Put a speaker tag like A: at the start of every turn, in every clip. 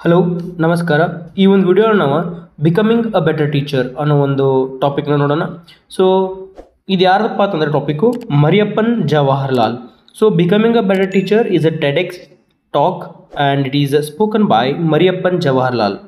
A: Hello ನಮಸ್ಕಾರ ಈ ಒಂದು ವಿಡಿಯೋ ನಾವು ಬಿಕಮಿಂಗ್ ಅ ಬೆಟರ್ ಟೀಚರ್ ಅನ್ನೋ ಒಂದು ಟಾಪಿಕ್ನ ನೋಡೋಣ ಸೊ ಇದು ಯಾರದಪ್ಪ ಅಂತಂದರೆ topic Mariappan Jawaharlal so becoming a better teacher is a TEDx talk and it is spoken by Mariappan Jawaharlal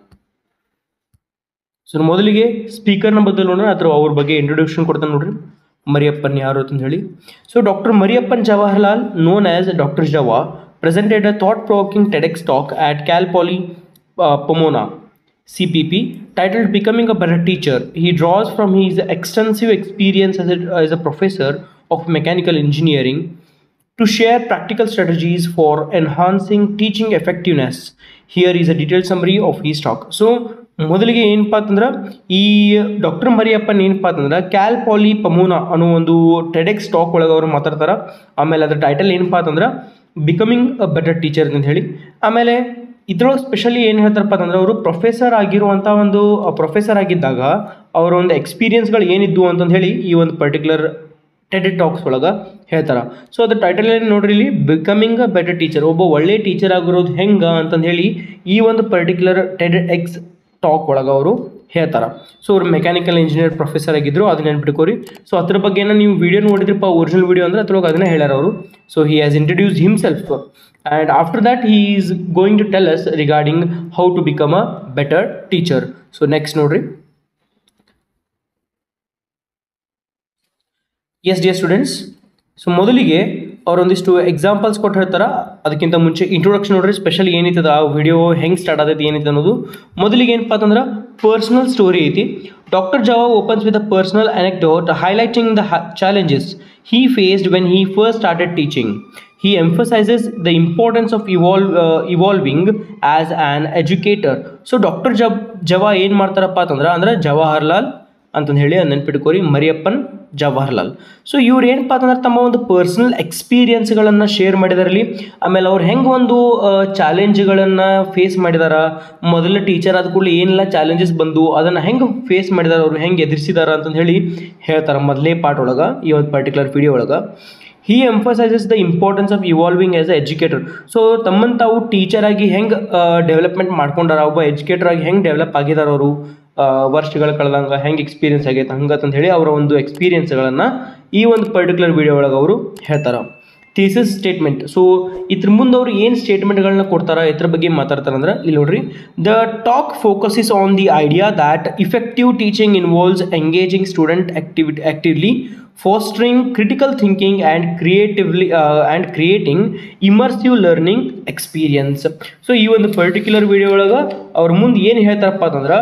A: so ಮೊದಲಿಗೆ ಸ್ಪೀಕರ್ನ ಬಗ್ಗೆ ನೋಡೋಣ ಅಥವಾ ಅವ್ರ ಬಗ್ಗೆ ಇಂಟ್ರೊಡಕ್ಷನ್ ಕೊಡ್ತಾನೆ ನೋಡ್ರಿ ಮರಿಯಪ್ಪನ್ ಯಾರು ಅಂತ ಹೇಳಿ so doctor Mariappan Jawaharlal known as doctor Jawa presented a thought-provoking TEDx talk at Cal Poly uh, Pomona, CPP, titled "Becoming a Better Teacher." He draws from his extensive experience as a, as a professor of mechanical engineering to share practical strategies for enhancing teaching effectiveness. Here is a detailed summary of his talk. So, ಮೊದಲಿಗೆ ಏನಪ್ಪ ಅಂತಂದ್ರೆ ಈ doctor Mariyappan ಏನಪ್ಪ ಅಂತಂದ್ರೆ Cal ಪಾಲಿ ಪಮೋನಾ ಅನ್ನೋ ಒಂದು ಟೆಡೆಕ್ಸ್ talk ಒಳಗೆ ಅವರು ಮಾತಾಡ್ತಾರೆ ಆಮೇಲೆ ಅದ್ರ ಟೈಟಲ್ ಏನಪ್ಪ ಅಂತಂದ್ರೆ ಬಿಕಮಿಂಗ್ ಅ ಬೆಟರ್ ಟೀಚರ್ ಅಂತ ಹೇಳಿ ಆಮೇಲೆ ಇದ್ರೊಳಗೆ ಸ್ಪೆಷಲಿ ಏನು ಹೇಳ್ತಾರಪ್ಪ ಅಂತಂದ್ರೆ ಅವರು ಪ್ರೊಫೆಸರ್ ಆಗಿರುವಂಥ ಒಂದು ಪ್ರೊಫೆಸರ್ ಆಗಿದ್ದಾಗ ಅವರ ಒಂದು ಎಕ್ಸ್ಪೀರಿಯನ್ಸ್ಗಳು ಏನಿದ್ದು ಅಂತಂದು ಹೇಳಿ ಈ ಒಂದು ಪರ್ಟಿಕ್ಯುಲರ್ ಟೆಡ್ ಟಾಕ್ಸ್ ಒಳಗೆ ಹೇಳ್ತಾರೆ ಸೊ ಅದ್ರ ಟೈಟಲ್ ಏನು ನೋಡ್ರಿ ಇಲ್ಲಿ ಬಿಕಮಿಂಗ್ ಅ ಬೆಟರ್ ಟೀಚರ್ ಒಬ್ಬ ಒಳ್ಳೆ ಟೀಚರ್ ಆಗಿರೋದು ಹೆಂಗೆ ಅಂತಂದು ಹೇಳಿ ಈ ಒಂದು ಪರ್ಟಿಕ್ಯುಲರ್ ಟೆಡ್ ಎಕ್ಸ್ ಟಾಕ್ ಒಳಗೆ ಅವರು ಹೇಳ್ತಾರೆ ಸೊ ಅವ್ರು ಮೆಕ್ಯಾನಿಕಲ್ ಇಂಜಿನಿಯರ್ ಪ್ರೊಫೆಸರ್ ಆಗಿದ್ದರು ಅದನ್ನ ನೆನ್ಪಿಟ್ಕೋರಿ ಸೊ ಅದ್ರ ಬಗ್ಗೆ ನೀವು ವಿಡಿಯೋ ನೋಡಿದ್ರಪ್ಪ ಒರಿಜಿನಲ್ ವಿಡಿಯೋ ಅಂದ್ರೆ ಅದ್ರೊಳಗೆ ಅದನ್ನೇ ಹೇಳ್ಯಾರ ಅವರು so he has introduced himself and after that he is going to tell us regarding how to become a better teacher so next ನೋಡ್ರಿ ಎಸ್ ಡಿಯರ್ ಸ್ಟೂಡೆಂಟ್ಸ್ ಸೊ ಮೊದಲಿಗೆ ಅವರೊಂದಿಷ್ಟು ಎಕ್ಸಾಂಪಲ್ಸ್ ಕೊಟ್ಟು ಹೇಳ್ತಾರೆ ಅದಕ್ಕಿಂತ ಮುಂಚೆ ಇಂಟ್ರೊಡಕ್ಷನ್ ನೋಡ್ರಿ ಸ್ಪೆಷಲ್ ಏನೈತದ ಆ ವಿಡಿಯೋ ಹೆಂಗೆ ಸ್ಟಾರ್ಟ್ ಆದೈತಿ ಏನೈತೆ ಅನ್ನೋದು ಮೊದಲಿಗೆ ಏನಪ್ಪ ಅಂತಂದ್ರೆ ಪರ್ಸ್ನಲ್ ಸ್ಟೋರಿ ಐತಿ doctor Jawa opens with a personal anecdote highlighting the challenges he faced when he first started teaching. He emphasizes the importance of evolve, uh, evolving as an educator. So doctor ಜಬ್ ಜವಾ ಏನು ಮಾಡ್ತಾರಪ್ಪ ಅಂತಂದ್ರೆ ಅಂದ್ರೆ ಜವಾಹರ್ಲಾಲ್ ಅಂತಂದು ಹೇಳಿ ನೆನ್ಪಿಟ್ಕೋರಿ Mariyappan Jawaharlal so ಇವ್ರು ಏನಪ್ಪ ಅಂತಂದ್ರೆ ತಮ್ಮ ಒಂದು ಪರ್ಸನಲ್ ಎಕ್ಸ್ಪೀರಿಯನ್ಸ್ಗಳನ್ನು ಶೇರ್ ಮಾಡಿದಾರಲ್ಲಿ ಆಮೇಲೆ ಅವ್ರು ಹೆಂಗೆ ಒಂದು ಚಾಲೆಂಜ್ಗಳನ್ನು ಫೇಸ್ ಮಾಡಿದಾರ ಮೊದಲ ಟೀಚರ್ ಆದ ಕೂಡಲೇ ಏನೆಲ್ಲ ಚಾಲೆಂಜಸ್ ಬಂದು ಅದನ್ನು ಹೆಂಗೆ ಫೇಸ್ ಮಾಡಿದಾರ ಅವ್ರು ಹೆಂಗೆ ಎದುರಿಸಿದಾರ ಅಂತಂದು ಹೇಳಿ ಹೇಳ್ತಾರೆ ಮೊದಲೇ ಪಾರ್ಟ್ ಒಳಗೆ ಈ ಒಂದು ಪರ್ಟಿಕ್ಯುಲರ್ ವಿಡಿಯೋ ಒಳಗೆ he emphasises the importance of evolving as a educator so ತಮ್ಮನ್ನು ತಾವು ಟೀಚರ್ ಆಗಿ ಹೆಂಗೆ ಡೆವಲಪ್ಮೆಂಟ್ ಮಾಡ್ಕೊಂಡಾರ ಒಬ್ಬ ಎಜುಕೇಟರ್ ಆಗಿ ಹೆಂಗೆ ಡೆವಲಪ್ ಆಗಿದಾರ ಅವರು ವರ್ಷಗಳು ಕಳೆದಂಗೆ ಹೆಂಗೆ ಎಕ್ಸ್ಪೀರಿಯನ್ಸ್ ಆಗೈತೆ ಹಂಗಂತ ಹೇಳಿ ಅವರ ಒಂದು ಎಕ್ಸ್ಪೀರಿಯನ್ಸ್ಗಳನ್ನು ಈ ಒಂದು ಪರ್ಟಿಕ್ಯುಲರ್ ವಿಡಿಯೋ ಒಳಗೆ ಅವರು ಹೇಳ್ತಾರೆ ಥೀಸಿಸ್ ಸ್ಟೇಟ್ಮೆಂಟ್ ಸೊ ಇದ್ರ ಮುಂದೆ ಅವರು ಏನು ಸ್ಟೇಟ್ಮೆಂಟ್ಗಳನ್ನ ಕೊಡ್ತಾರೆ ಇದ್ರ ಬಗ್ಗೆ ಮಾತಾಡ್ತಾರೆ ಅಂದ್ರೆ ಇಲ್ಲಿ ನೋಡ್ರಿ the talk focuses on the idea that effective teaching involves engaging student activity actively fostering critical thinking and creatively and creating immersive learning experience so ಈ ಒಂದು ಪರ್ಟಿಕ್ಯುಲರ್ ವಿಡಿಯೋ ಒಳಗೆ ಅವ್ರ ಮುಂದೆ ಏನು ಹೇಳ್ತಾರಪ್ಪ ಅಂತಂದ್ರೆ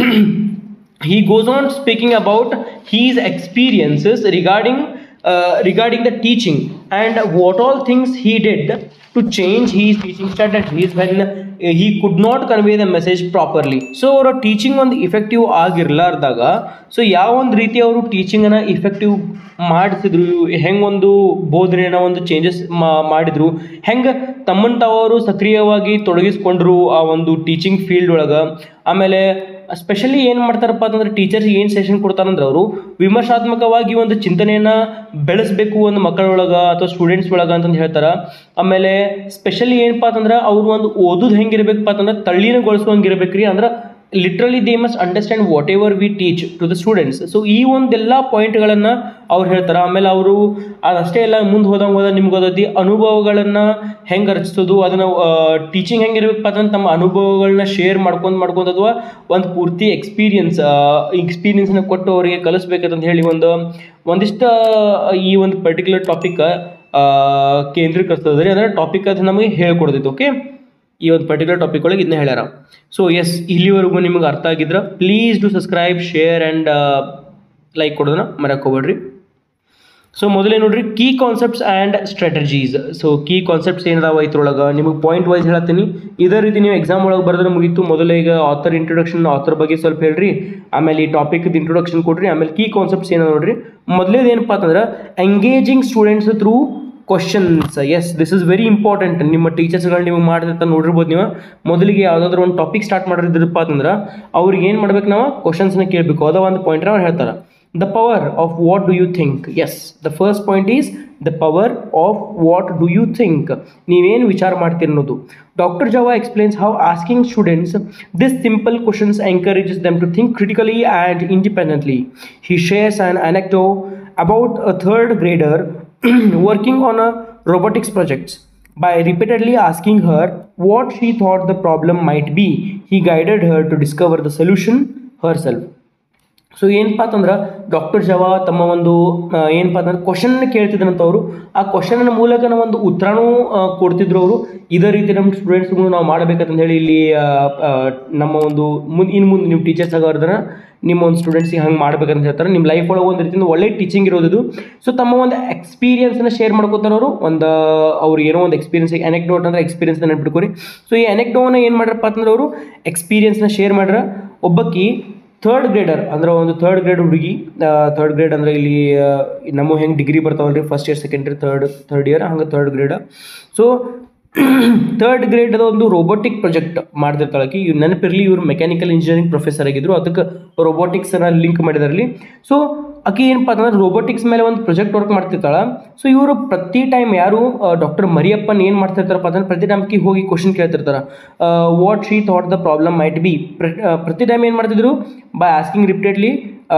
A: he goes on speaking about his experiences regarding uh, regarding the teaching and what all things he did to change his teaching strategies when uh, he could not convey the message properly so ಅವರ teaching ಒಂದು effective ಆಗಿರ್ಲಾರ್ದಾಗ so ಯಾವ ಒಂದು ರೀತಿ ಅವರು ಟೀಚಿಂಗನ್ನು effective ಮಾಡಿಸಿದ್ರು ಹೆಂಗೆ ಒಂದು ಬೋಧನೆಯನ್ನು ಒಂದು ಚೇಂಜಸ್ ಮಾಡಿದ್ರು ಹೆಂಗೆ ತಮ್ಮನ್ನು ತಾವು ಅವರು ಸಕ್ರಿಯವಾಗಿ ತೊಡಗಿಸ್ಕೊಂಡ್ರು ಆ ಒಂದು ಟೀಚಿಂಗ್ ಫೀಲ್ಡ್ ಒಳಗೆ ಆಮೇಲೆ ಸ್ಪೆಷಲಿ ಏನು ಮಾಡ್ತಾರಪ್ಪ ಅಂತಂದ್ರೆ ಟೀಚರ್ಸ್ ಏನು ಸೆಷನ್ ಕೊಡ್ತಾರಂದ್ರೆ ಅವರು ವಿಮರ್ಶಾತ್ಮಕವಾಗಿ ಒಂದು ಚಿಂತನೆಯನ್ನು ಬೆಳೆಸಬೇಕು ಒಂದು ಮಕ್ಕಳೊಳಗೆ ಅಥವಾ ಸ್ಟೂಡೆಂಟ್ಸ್ ಒಳಗೆ ಅಂತಂದು ಹೇಳ್ತಾರೆ ಆಮೇಲೆ ಸ್ಪೆಷಲಿ ಏನಪ್ಪ ಅಂತಂದ್ರೆ ಅವರು ಒಂದು ಓದೋದು ಹೆಂಗಿರ್ಬೇಕಪ್ಪ ಅಂತಂದ್ರೆ ತಳ್ಳೀನಗೊಳಿಸುವಂಗಿರ್ಬೇಕು ರೀ ಅಂದ್ರೆ literally they must understand whatever we teach to the students so ಈ ಒಂದೆಲ್ಲ ಪಾಯಿಂಟ್ಗಳನ್ನು ಅವ್ರು ಹೇಳ್ತಾರೆ ಆಮೇಲೆ ಅವರು ಅದಷ್ಟೇ ಎಲ್ಲ ಮುಂದೆ ಹೋದಂಗೆ ಹೋದ ನಿಮ್ಗೆ ಓದೋದಿ ಅನುಭವಗಳನ್ನು ಹೆಂಗೆ ರಚಿಸೋದು ಅದನ್ನು ಟೀಚಿಂಗ್ ಹೆಂಗಿರ್ಬೇಕಪ್ಪ ಅಂತಂದ್ರೆ ತಮ್ಮ ಅನುಭವಗಳನ್ನ ಶೇರ್ ಮಾಡ್ಕೊಂಡು ಮಾಡ್ಕೊಂಡು ಅಥವಾ ಒಂದು ಪೂರ್ತಿ ಎಕ್ಸ್ಪೀರಿಯನ್ಸ್ ಎಕ್ಸ್ಪೀರಿಯನ್ಸ್ನ ಕೊಟ್ಟು ಅವರಿಗೆ ಕಲಿಸ್ಬೇಕಂತ ಹೇಳಿ ಒಂದು ಒಂದಿಷ್ಟು ಈ ಒಂದು ಪರ್ಟಿಕ್ಯುಲರ್ ಟಾಪಿಕ್ ಕೇಂದ್ರೀಕರಿಸ್ತದೆ ರೀ ಅಂದರೆ ಟಾಪಿಕ್ ಅದು ನಮಗೆ ಹೇಳ್ಕೊಡ್ತೈತೆ ಓಕೆ ಈ ಒಂದು ಪರ್ಟಿಕ್ಯುಲರ್ ಟಾಪಿಕ್ ಒಳಗೆ ಇದನ್ನ ಹೇಳ್ಯಾರ ಸೊ ಎಸ್ ಇಲ್ಲಿವರೆಗೂ ನಿಮಗೆ ಅರ್ಥ ಆಗಿದ್ರೆ please do subscribe share and like ಕೊಡೋದನ್ನ ಮರಕೋಬೇಡ್ರಿ ಸೊ ಮೊದಲೇ ನೋಡ್ರಿ key concepts and strategies so key concepts ಏನಿದಾವ ಇದ್ರೊಳಗೆ ನಿಮಗೆ ಪಾಯಿಂಟ್ ವೈಸ್ ಹೇಳ್ತೀನಿ ಇದೇ ರೀತಿ ನೀವು ಎಕ್ಸಾಮ್ ಒಳಗೆ ಬರೆದ್ರೆ ಮುಗೀತು ಮೊದಲೇ ಈಗ ಆಥರ್ ಇಂಟ್ರೊಡಕ್ಷನ್ ಆಥರ್ ಬಗ್ಗೆ ಸ್ವಲ್ಪ ಹೇಳ್ರಿ ಆಮೇಲೆ ಈ ಟಾಪಿಕ್ದು ಇಂಟ್ರೊಡಕ್ಷನ್ ಕೊಡ್ರಿ ಆಮೇಲೆ ಕೀ ಕಾನ್ಸೆಪ್ಟ್ಸ್ ಏನೋ ನೋಡ್ರಿ ಮೊದಲೇದು ಏನಪ್ಪ ಅಂತಂದ್ರೆ engaging students through questions yes this is very important ನಿಮ್ಮ ಟೀಚರ್ಸ್ಗಳು ನಿಮಗೆ ಮಾಡಿದಂತ ನೋಡಿರ್ಬೋದು ನೀವು ಮೊದಲಿಗೆ ಯಾವುದಾದ್ರೂ ಒಂದು ಟಾಪಿಕ್ ಸ್ಟಾರ್ಟ್ ಮಾಡಿದ್ರಪ್ಪ ಅಂತಂದ್ರೆ ಅವ್ರಿಗೆ ಏನು ಮಾಡ್ಬೇಕು ನಾವು ಕ್ವಶನ್ಸ್ನ ಕೇಳಬೇಕು ಅದೋ ಒಂದು ಪಾಯಿಂಟ್ನ ಅವ್ರು ಹೇಳ್ತಾರೆ the power of what do you think yes the first point is the power of what do you think ನೀವೇನು ವಿಚಾರ ಮಾಡ್ತೀರಿ ಅನ್ನೋದು doctor Jawa explains how asking students this simple questions encourages them to think critically and independently he shares an anecdote about a third grader working on a robotics project by repeatedly asking her what she thought the problem might be he guided her to discover the solution herself so ಏನಪ್ಪ ಅಂತಂದ್ರೆ doctor ಜವಾ ತಮ್ಮ ಒಂದು ಆ, ಏನಪ್ಪ ಅಂತಂದ್ರೆ question ಕೇಳ್ತಿದ್ರಂತ ಅವರು ಆ ಕ್ವಶನ್ನ ಮೂಲಕ ನಾವು ಒಂದು ಉತ್ತರನೂ ಆ, ಕೊಡ್ತಿದ್ರು ಅವರು ಇದೇ ರೀತಿ ನಮ್ಮ ಸ್ಟೂಡೆಂಟ್ಸ್ಗಳು ನಾವು ಮಾಡಬೇಕಂತ ಹೇಳಿ ಇಲ್ಲಿ ಆ, ಆ, ನಮ್ಮ ಒಂದು ಮುಂದೆ ಇನ್ನು ಮುಂದೆ ನೀವು ಟೀಚರ್ಸ್ ಆಗೋರ್ದನ್ನ ನಿಮ್ಮ ಒಂದು ಸ್ಟೂಡೆಂಟ್ಸಿಗೆ ಹಂಗೆ ಮಾಡ್ಬೇಕಂತ ಹೇಳ್ತಾರೆ ನಿಮ್ಮ ಲೈಫ್ ಒಳಗೆ ಒಂದು ರೀತಿಯಿಂದ ಒಳ್ಳೆ ಟೀಚಿಂಗ್ ಇರೋದು ಸೊ ತಮ್ಮ ಒಂದು ಎಕ್ಸ್ಪೀರಿಯನ್ಸ್ನ ಶೇರ್ ಮಾಡ್ಕೋತಾರೆ ಅವರು ಒಂದು ಅವ್ರು ಏನೋ ಒಂದು ಎಕ್ಸ್ಪೀರಿಯನ್ಸ್ ಎನೆಕ್ಡೋಟ್ ಅಂದ್ರೆ ಎಕ್ಸ್ಪೀರಿಯನ್ಸ್ ನೆನ್ಪಿಟ್ಕೊರಿ ಸೊ ಈ ಎನೆಕ್ಡೋನ ಏನು ಮಾಡ್ರಪ್ಪ ಅಂತಂದ್ರೆ ಅವರು ಎಕ್ಸ್ಪೀರಿಯನ್ಸ್ನ ಶೇರ್ ಮಾಡ್ರ ಒಬ್ಬಕ್ಕಿ ಥರ್ಡ್ ಗ್ರೇಡರ್ ಅಂದ್ರೆ ಒಂದು ಥರ್ಡ್ ಗ್ರೇಡ್ ಹುಡುಗಿ ಥರ್ಡ್ ಗ್ರೇಡ್ ಅಂದ್ರೆ ಇಲ್ಲಿ ಆ, ನಮ್ಮ ಹೆಂಗೆ ಡಿಗ್ರಿ ಬರ್ತಾವಲ್ರಿ first year second year third third year ಹಂಗೆ third grade so third grade ಒಂದು ರೋಬೋಟಿಕ್ ಪ್ರಾಜೆಕ್ಟ್ ಮಾಡ್ತಿರ್ತಾಳಕಿ ಇವ್ರು ನೆನಪಿರಲಿ ಇವ್ರು ಮೆಕ್ಯಾನಿಕಲ್ ಇಂಜಿನಿಯರಿಂಗ್ ಪ್ರೊಫೆಸರ್ ಆಗಿದ್ರು ಅದಕ್ಕೆ ರೋಬೋಟಿಕ್ಸನ್ನ ಲಿಂಕ್ ಮಾಡಿದಾರಲ್ಲಿ ಸೊ ಆಕೆ ಏನಪ್ಪ ಅಂತಂದ್ರೆ ರೋಬೋಟಿಕ್ಸ್ ಮೇಲೆ ಒಂದು ಪ್ರಾಜೆಕ್ಟ್ ವರ್ಕ್ ಮಾಡ್ತಿರ್ತಾಳ ಸೊ ಇವರು ಪ್ರತಿ ಟೈಮ್ ಯಾರು ಡಾಕ್ಟರ್ ಮರಿಯಪ್ಪನ್ ಏನು ಮಾಡ್ತಿರ್ತಾರಪ್ಪ ಅಂತಂದ್ರೆ ಪ್ರತಿ ಟೈಮ್ ಆಕಿ ಹೋಗಿ ಕ್ವಶನ್ ಕೇಳ್ತಿರ್ತಾರ what she thought the problem might be ಪ್ರತಿ ಟೈಮ್ ಏನು ಮಾಡ್ತಿದ್ರು by asking repeatedly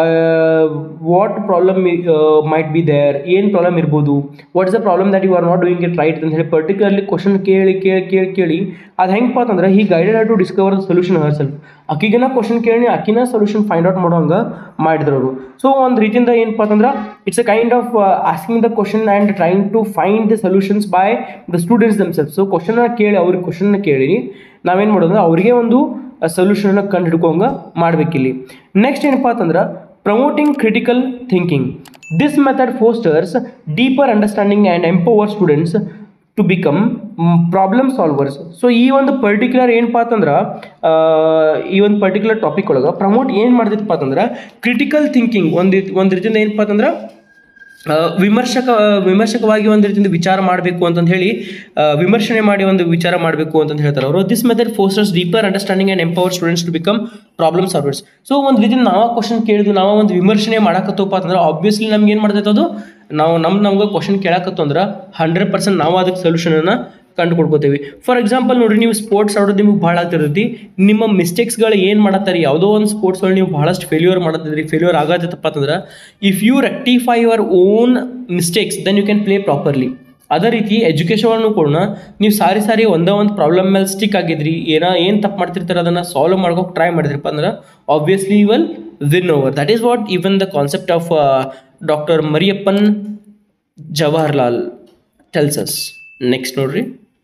A: what problem might be there ಏನು ಪ್ರಾಬ್ಲಮ್ ಇರ್ಬೋದು what's the problem that you are not doing it right ಅಂತ ಹೇಳಿ ಪರ್ಟಿಕ್ಯುಲರ್ಲಿ ಕ್ವಶನ್ ಕೇಳಿ ಕೇಳಿ ಕೇಳಿ ಕೇಳಿ ಅದು ಹೆಂಗಪ್ಪ ಅಂತಂದ್ರೆ he guided to discover the solution herself ಅಕ್ಕಿಗೆನ ಕ್ವಶನ್ ಕೇಳಿ ಅಕ್ಕಿನ ಸೊಲ್ಯೂಷನ್ ಫೈಂಡ್ ಔಟ್ ಮಾಡೋ ಹಂಗೆ ಮಾಡಿದ್ರು ಅವರು ಸೊ ಒಂದು ರೀತಿಯಿಂದ ಏನಪ್ಪ ಅಂತಂದ್ರೆ it's a kind of asking the question and trying to find the solutions by the students themselves so ಕ್ವಶನ್ನ ಕೇಳಿ ಅವ್ರಿಗೆ ಕ್ವಶನ್ನ ಕೇಳಿ ನಾವೇನು ಮಾಡೋದು ಅಂದ್ರೆ ಅವರಿಗೆ ಒಂದು ಸೊಲ್ಯೂಷನ್ನ ಕಂಡು ಹಿಡ್ಕೊಂಗ ಮಾಡ್ಬೇಕಿಲ್ಲಿ ನೆಕ್ಸ್ಟ್ ಏನಪ್ಪ ಅಂತಂದ್ರೆ promoting critical thinking this method fosters deeper understanding and empower students to become problem solvers so ಈ ಒಂದು ಪರ್ಟಿಕ್ಯುಲರ್ ಏನಪ್ಪ ಅಂತಂದ್ರೆ ಆ, ಈ ಒಂದು ಪರ್ಟಿಕ್ಯುಲರ್ ಟಾಪಿಕ್ ಒಳಗೆ ಪ್ರಮೋಟ್ ಏನು ಮಾಡ್ತಿತ್ತಪ್ಪ ಅಂತಂದ್ರೆ ಕ್ರಿಟಿಕಲ್ ಥಿಂಕಿಂಗ್ ಒಂದು ಒಂದು ರೀತಿಯಿಂದ ಏನಪ್ಪ ಅಂತಂದ್ರೆ ಆ, ವಿಮರ್ಶಕ ವಿಮರ್ಶಕವಾಗಿ ಒಂದು ರೀತಿಯಿಂದ ವಿಚಾರ ಮಾಡಬೇಕು ಅಂತಂದು ಹೇಳಿ ಆ, ವಿಮರ್ಶನೆ ಮಾಡಿ ಒಂದು ವಿಚಾರ ಮಾಡಬೇಕು ಅಂತಂದು ಹೇಳ್ತಾರೆ ಅವರು this method fosters deeper understanding and empower students to become problem solvers so ಒಂದು ರೀತಿ ನಾವು ಕ್ವಶನ್ ಕೇಳಿದ್ವಿ ನಾವು ಒಂದು ವಿಮರ್ಶನೆ ಮಾಡಕತ್ತಪ್ಪ ಅಂತಂದ್ರೆ ಆಬ್ವಿಯಸ್ಲಿ ನಮ್ಗೆ ಏನು ಮಾಡ್ತೈತೆ ಅದು ನಾವು ನಮ್ಮ ನಮ್ಗೆ ಕ್ವಶನ್ ಕೇಳಕತ್ತು ಅಂದ್ರೆ ಹಂಡ್ರೆಡ್ ಪರ್ಸೆಂಟ್ ನಾವು ಅದಕ್ಕೆ ಸೊಲ್ಯೂಷನನ್ನು ಕಂಡು ಕೊಡ್ಕೋತೀವಿ ಫಾರ್ ಎಕ್ಸಾಂಪಲ್ ನೋಡ್ರಿ ನೀವು ಸ್ಪೋರ್ಟ್ಸ್ ಆಡೋದು ನಿಮ್ಗೆ ಭಾಳ ಆಗ್ತಿರ್ತೈತಿ ನಿಮ್ಮ ಮಿಸ್ಟೇಕ್ಸ್ಗಳು ಏನು ಮಾಡತ್ತಾರೆ ಯಾವುದೋ ಒಂದು ಸ್ಪೋರ್ಟ್ಸ್ ಒಳಗೆ ನೀವು ಭಾಳಷ್ಟು ಫೇಲ್ಯೂರ್ ಮಾಡತ್ತಿದ್ರಿ ಫೇಲ್ಯೂರ್ ಆಗತ್ತಪ್ಪ ಅಂತಂದ್ರೆ if you rectify your own mistakes then you can play properly ಅದೇ ರೀತಿ ಎಜುಕೇಷನ್ನು ಕೂಡ ನೀವು ಸಾರಿ ಸಾರಿ ಒಂದೇ ಒಂದು ಪ್ರಾಬ್ಲಮ್ ಮೇಲೆ ಸ್ಟಿಕ್ ಆಗಿದ್ರಿ ಏನೋ ಏನು ತಪ್ಪು ಮಾಡ್ತಿರ್ತಾರೆ ಅದನ್ನು ಸಾಲ್ವ್ ಮಾಡ್ಕೋಕೆ ಟ್ರೈ ಮಾಡಿದ್ರಪ್ಪ ಅಂದ್ರೆ obviously you will win over that is what even the concept of doctor Mariappan Jawaharlal tells us next ನೋಡ್ರಿ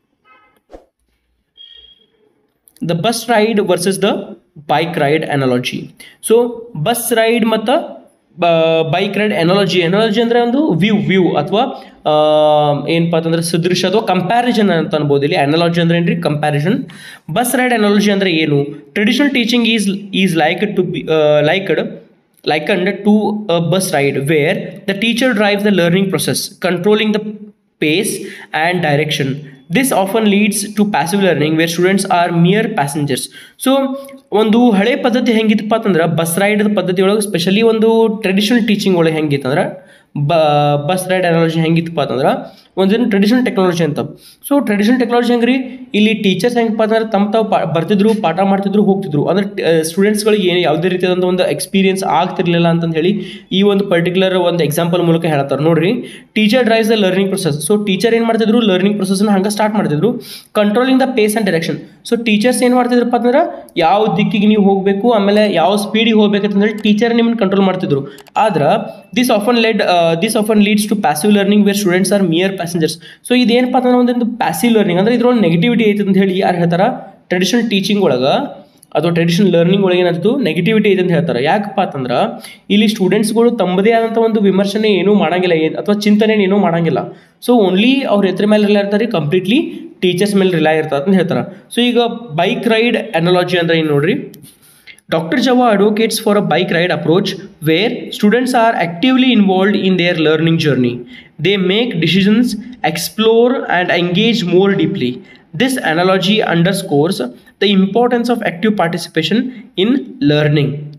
A: the bus ride versus the bike ride analogy so bus ride ಮತ್ತು ಬೈಕ್ ರೈಡ್ ಎನಾಲಜಿ ಎನಾಲಜಿ ಅಂದರೆ ಒಂದು view view ಅಥವಾ ಏನಪ್ಪ ಅಂತಂದ್ರೆ ಸದೃಶ ಅಥವಾ comparison ಅಂತ ಅನ್ಬೋದು ಇಲ್ಲಿ ಅನಾಲಜಿ ಅಂದ್ರೆ ಏನ್ರಿ ಕಂಪ್ಯಾರಿಸನ್ ಬಸ್ ರೈಡ್ ಎನಾಲಜಿ ಅಂದರೆ ಏನು traditional teaching is is like to be liked likened to a bus ride where the teacher drives the learning process, controlling the pace and direction. This often leads to passive learning where students are mere passengers. So ಒಂದು ಹಳೆ ಪದ್ಧತಿ ಹೆಂಗಿತ್ತಪ್ಪ ಅಂತಂದ್ರೆ bus ride ಪದ್ಧತಿ ಒಳಗೆ specially ಒಂದು traditional teaching ಒಳಗೆ ಹೆಂಗಿತ್ತಂದ್ರೆ ಬ bus ride analogy ಹೆಂಗಿತ್ತಪ್ಪ ಅಂತಂದ್ರೆ ಒಂದೇನು ಟ್ರೆಡಿಷನಲ್ ಟೆಕ್ನಾಲಜಿ ಅಂತ ಸೊ ಟ್ರೆಡಿಷನಲ್ ಟೆಕ್ನಾಲಜಿ ಹೆಂಗ್ರಿ ಇಲ್ಲಿ ಟೀಚರ್ಸ್ ಹೆಂಗಪ್ಪ ಅಂತಂದ್ರೆ ತಮ್ಮ ತಾವು ಪಾ ಬರ್ತಿದ್ರು ಪಾಠ ಮಾಡ್ತಿದ್ರು ಹೋಗ್ತಿದ್ರು ಅಂದ್ರೆ ಸ್ಟೂಡೆಂಟ್ಸ್ಗಳಿಗೆ ಏನು ಯಾವುದೇ ರೀತಿಯಾದಂಥ ಒಂದು ಎಕ್ಸ್ಪೀರಿಯನ್ಸ್ ಆಗ್ತಿರ್ಲಿಲ್ಲ ಅಂತಂದು ಹೇಳಿ ಈ ಒಂದು ಪರ್ಟಿಕ್ಯುಲರ್ ಒಂದು ಎಕ್ಸಾಂಪಲ್ ಮೂಲಕ ಹೇಳ್ತಾರೆ ನೋಡ್ರಿ teacher drives the learning process so teacher ಏನು ಮಾಡ್ತಿದ್ರು ಲರ್ನಿಂಗ್ ಪ್ರೊಸೆಸ್ನ ಹಂಗೆ ಸ್ಟಾರ್ಟ್ ಮಾಡ್ತಿದ್ರು controlling the pace and direction so teachers ಏನು ಮಾಡ್ತಿದ್ರಪ್ಪ ಅಂದ್ರೆ ಯಾವ ದಿಕ್ಕಿಗೆ ನೀವು ಹೋಗಬೇಕು ಆಮೇಲೆ ಯಾವ ಸ್ಪೀಡಿಗೆ ಹೋಗ್ಬೇಕಂತ ಹೇಳಿ ಟೀಚರ್ ನಿಮ್ಮನ್ನು ಕಂಟ್ರೋಲ್ ಮಾಡ್ತಿದ್ರು ಆದ್ರೆ this often led this often leads to passive learning where students are mere passengers so ಇದೇನಪ್ಪ ಅಂತಂದ್ರೆ ಒಂದೊಂದು ಪ್ಯಾಸಿವ್ ಲರ್ನಿಂಗ್ ಅಂದ್ರೆ ಇದ್ರೊಳಗೆ ನೆಗೆಟಿವಿಟಿ ಐತೆ ಅಂತ ಹೇಳಿ ಯಾರು ಹೇಳ್ತಾರ ಟ್ರೆಡಿಷನಲ್ ಟೀಚಿಂಗ್ ಒಳಗೆ ಅಥವಾ ಟ್ರೆಡಿಷನಲ್ ಲರ್ನಿಂಗ್ ಒಳಗೆ ಏನಾಯ್ತು ನೆಗೆಟಿವಿಟಿ ಇದೆ ಅಂತ ಹೇಳ್ತಾರೆ ಯಾಕಪ್ಪ ಅಂತಂದ್ರೆ ಇಲ್ಲಿ ಸ್ಟೂಡೆಂಟ್ಸ್ಗಳು ತಮ್ಮದೇ ಆದಂಥ ಒಂದು ವಿಮರ್ಶನೆ ಏನೂ ಮಾಡಂಗಿಲ್ಲ ಏನ್ ಅಥವಾ ಚಿಂತನೆ ಏನೂ ಮಾಡಂಗಿಲ್ಲ ಸೊ ಓನ್ಲಿ ಅವ್ರ ಎದ್ರ ಮೇಲೆ ರಿಲೈ ಇರ್ತಾರೆ ಕಂಪ್ಲೀಟ್ಲಿ ಟೀಚರ್ಸ್ ಮೇಲೆ ರಿಲೈ ಇರ್ತಾರೆ ಅಂತ ಹೇಳ್ತಾರೆ ಸೊ ಈಗ ಬೈಕ್ ರೈಡ್ ಅನಾಲಜಿ ಅಂದ್ರೆ ಏನು ನೋಡ್ರಿ Dr. Java advocates for a bike ride approach where students are actively involved in their learning journey. They make decisions, explore, and engage more deeply. This analogy underscores the importance of active participation in learning. Yes,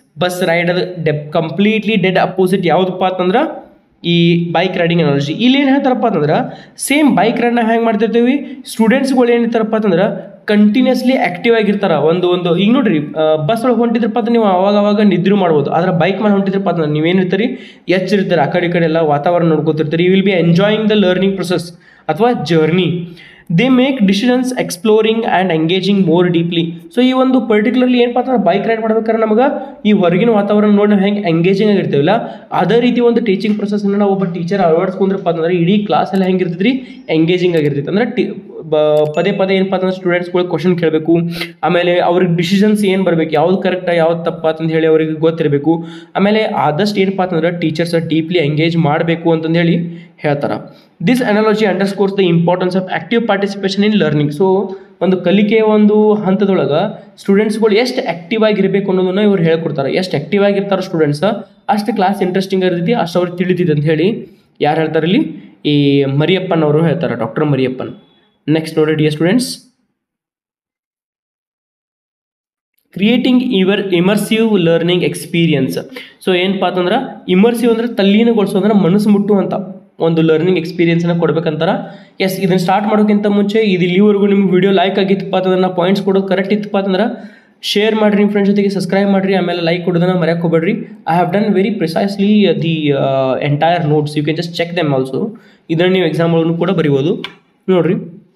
A: bus ride the completely dead opposite ಯಾವುದಪ್ಪ ಅಂತಂದ್ರೆ ಈ bike riding analogy ಇಲ್ಲಿ ಏನು ಹೇಳ್ತಾರಪ್ಪ ಅಂತಂದ್ರೆ same bike ರೈಡ್ನ ಹೆಂಗೆ ಮಾಡ್ತಿರ್ತೀವಿ ಸ್ಟೂಡೆಂಟ್ಸ್ಗಳು ಏನಿರ್ತಾರಪ್ಪ ಅಂತಂದ್ರೆ ಕಂಟಿನ್ಯೂಸ್ಲಿ ಆಕ್ಟಿವ್ ಆಗಿರ್ತಾರ ಒಂದು ಒಂದು ಈಗ ನೋಡ್ರಿ ಬಸ್ ಒಳಗೆ ಹೊಂಟಿದ್ರಪ್ಪ ಅಂತ ನೀವು ಅವಾಗ ಅವಾಗ ನಿದ್ರೆ ಮಾಡ್ಬೋದು ಆದ್ರೆ ಬೈಕ್ ಮೇಲೆ ಹೊಂಟಿದ್ರಪ್ಪ ಅಂತಂದ್ರೆ ನೀವೇನಿರ್ತೀರಿ ಎಚ್ಚಿರ್ತೀರಿ ಆ ಕಡೆ ಈ ಕಡೆ ಎಲ್ಲ ವಾತಾವರಣ ನೋಡ್ಕೊತಿರ್ತೀರಿ you will be enjoying the learning process ಅಥವಾ journey they make decisions exploring and engaging more deeply so ಈ ಒಂದು ಪರ್ಟಿಕ್ಯುಲರ್ಲಿ ಏನಪ್ಪ ಅಂತಂದ್ರೆ ಬೈಕ್ ರೈಡ್ ಮಾಡ್ಬೇಕಾದ್ರೆ ನಮಗೆ ಈ ಹೊರಗಿನ ವಾತಾವರಣ ನೋಡಿ ನಾವು ಹೆಂಗೆ ಎಂಗೇಜಿಂಗ್ ಆಗಿರ್ತೀವಲ್ಲ ಅದೇ ರೀತಿ ಒಂದು ಟೀಚಿಂಗ್ ಪ್ರೊಸೆಸ್ನ ನಾವು ಒಬ್ಬ ಟೀಚರ್ ಅಳವಡಿಸ್ಕೊಂಡ್ರಪ್ಪ ಅಂತಂದ್ರೆ ಇಡೀ ಕ್ಲಾಸ್ ಎಲ್ಲ ಹೆಂಗಿರ್ತೈತಿ ಎಂಗೇಜಿಂಗ್ ಆಗಿರ್ತೈತೆ ಅಂದ್ರೆ ಟಿ ಬ ಪದೇ ಪದೇ ಏನಪ್ಪ ಅಂತಂದ್ರೆ ಸ್ಟೂಡೆಂಟ್ಸ್ಗಳು ಕ್ವಶನ್ ಕೇಳಬೇಕು ಆಮೇಲೆ ಅವ್ರಿಗೆ ಡಿಸಿಷನ್ಸ್ ಏನು ಬರಬೇಕು ಯಾವ್ದು ಕರೆಕ್ಟ್ ಯಾವ್ದು ತಪ್ಪ ಅಂತ ಹೇಳಿ ಅವ್ರಿಗೆ ಗೊತ್ತಿರಬೇಕು ಆಮೇಲೆ ಆದಷ್ಟು ಏನಪ್ಪ ಅಂತಂದ್ರೆ ಟೀಚರ್ಸ್ ಡೀಪ್ಲಿ ಎಂಗೇಜ್ ಮಾಡಬೇಕು ಅಂತಂದು ಹೇಳಿ ಹೇಳ್ತಾರೆ this analogy underscores the importance of active participation in learning so ಒಂದು ಕಲಿಕೆಯ ಒಂದು ಹಂತದೊಳಗೆ ಸ್ಟೂಡೆಂಟ್ಸ್ಗಳು ಎಷ್ಟು ಆಕ್ಟಿವ್ ಆಗಿರಬೇಕು ಅನ್ನೋದನ್ನ ಇವ್ರು ಹೇಳ್ಕೊಡ್ತಾರೆ ಎಷ್ಟು ಆಕ್ಟಿವ್ ಆಗಿರ್ತಾರೆ ಸ್ಟೂಡೆಂಟ್ಸ್ ಅಷ್ಟು ಕ್ಲಾಸ್ ಇಂಟ್ರೆಸ್ಟಿಂಗ್ ಇರ್ತೈತಿ ಅಷ್ಟು ಅವ್ರಿಗೆ ತಿಳಿತೈತೆ ಅಂತ ಹೇಳಿ ಯಾರು ಹೇಳ್ತಾರೆ ಇಲ್ಲಿ ಈ ಮರಿಯಪ್ಪನ್ ಅವರು ಹೇಳ್ತಾರೆ ಡಾಕ್ಟರ್ ಮರಿಯಪ್ಪನ್ ನೆಕ್ಸ್ಟ್ ನೋಡಿ dear students creating ever immersive learning experience so ಏನಪ್ಪ ಅಂತಂದ್ರೆ ಇಮರ್ಸಿವ್ ಅಂದ್ರೆ ತಲ್ಲೀನಗೊಳಿಸೋ ಅಂದ್ರೆ ಮನಸ್ಸು ಮುಟ್ಟುವಂಥ ಒಂದು ಲರ್ನಿಂಗ್ ಎಕ್ಸ್ಪೀರಿಯನ್ಸ್ನ ಕೊಡ್ಬೇಕಂತಾರ ಎಸ್ ಇದನ್ನು ಸ್ಟಾರ್ಟ್ ಮಾಡೋಕ್ಕಿಂತ ಮುಂಚೆ ಇದು ಇಲ್ಲಿವರೆಗೂ ನಿಮ್ಗೆ ವಿಡಿಯೋ ಲೈಕ್ ಆಗಿತ್ತಪ್ಪ ಅಂತಂದ್ರೆ ನಾ ಪಾಯಿಂಟ್ಸ್ ಕೊಡೋದು ಕರೆಕ್ಟ್ ಇತ್ತಪ್ಪ ಅಂತಂದ್ರೆ ಶೇರ್ ಮಾಡಿರಿ ನಿಮ್ಮ ಫ್ರೆಂಡ್ಸ್ ಜೊತೆಗೆ ಸಬ್ಸ್ಕ್ರೈಬ್ ಮಾಡಿರಿ ಆಮೇಲೆ ಲೈಕ್ ಕೊಡೋದನ್ನ ಮರೆಯೋಕೆ ಹೋಗ್ಬೇಡ್ರಿ I have done very precisely the entire notes you can just check them also ಇದನ್ನು ನೀವು ಎಕ್ಸಾಮ್ ಒಳಗೂ ಕೂಡ ಬರಿಬೋದು ನೋಡ್ರಿ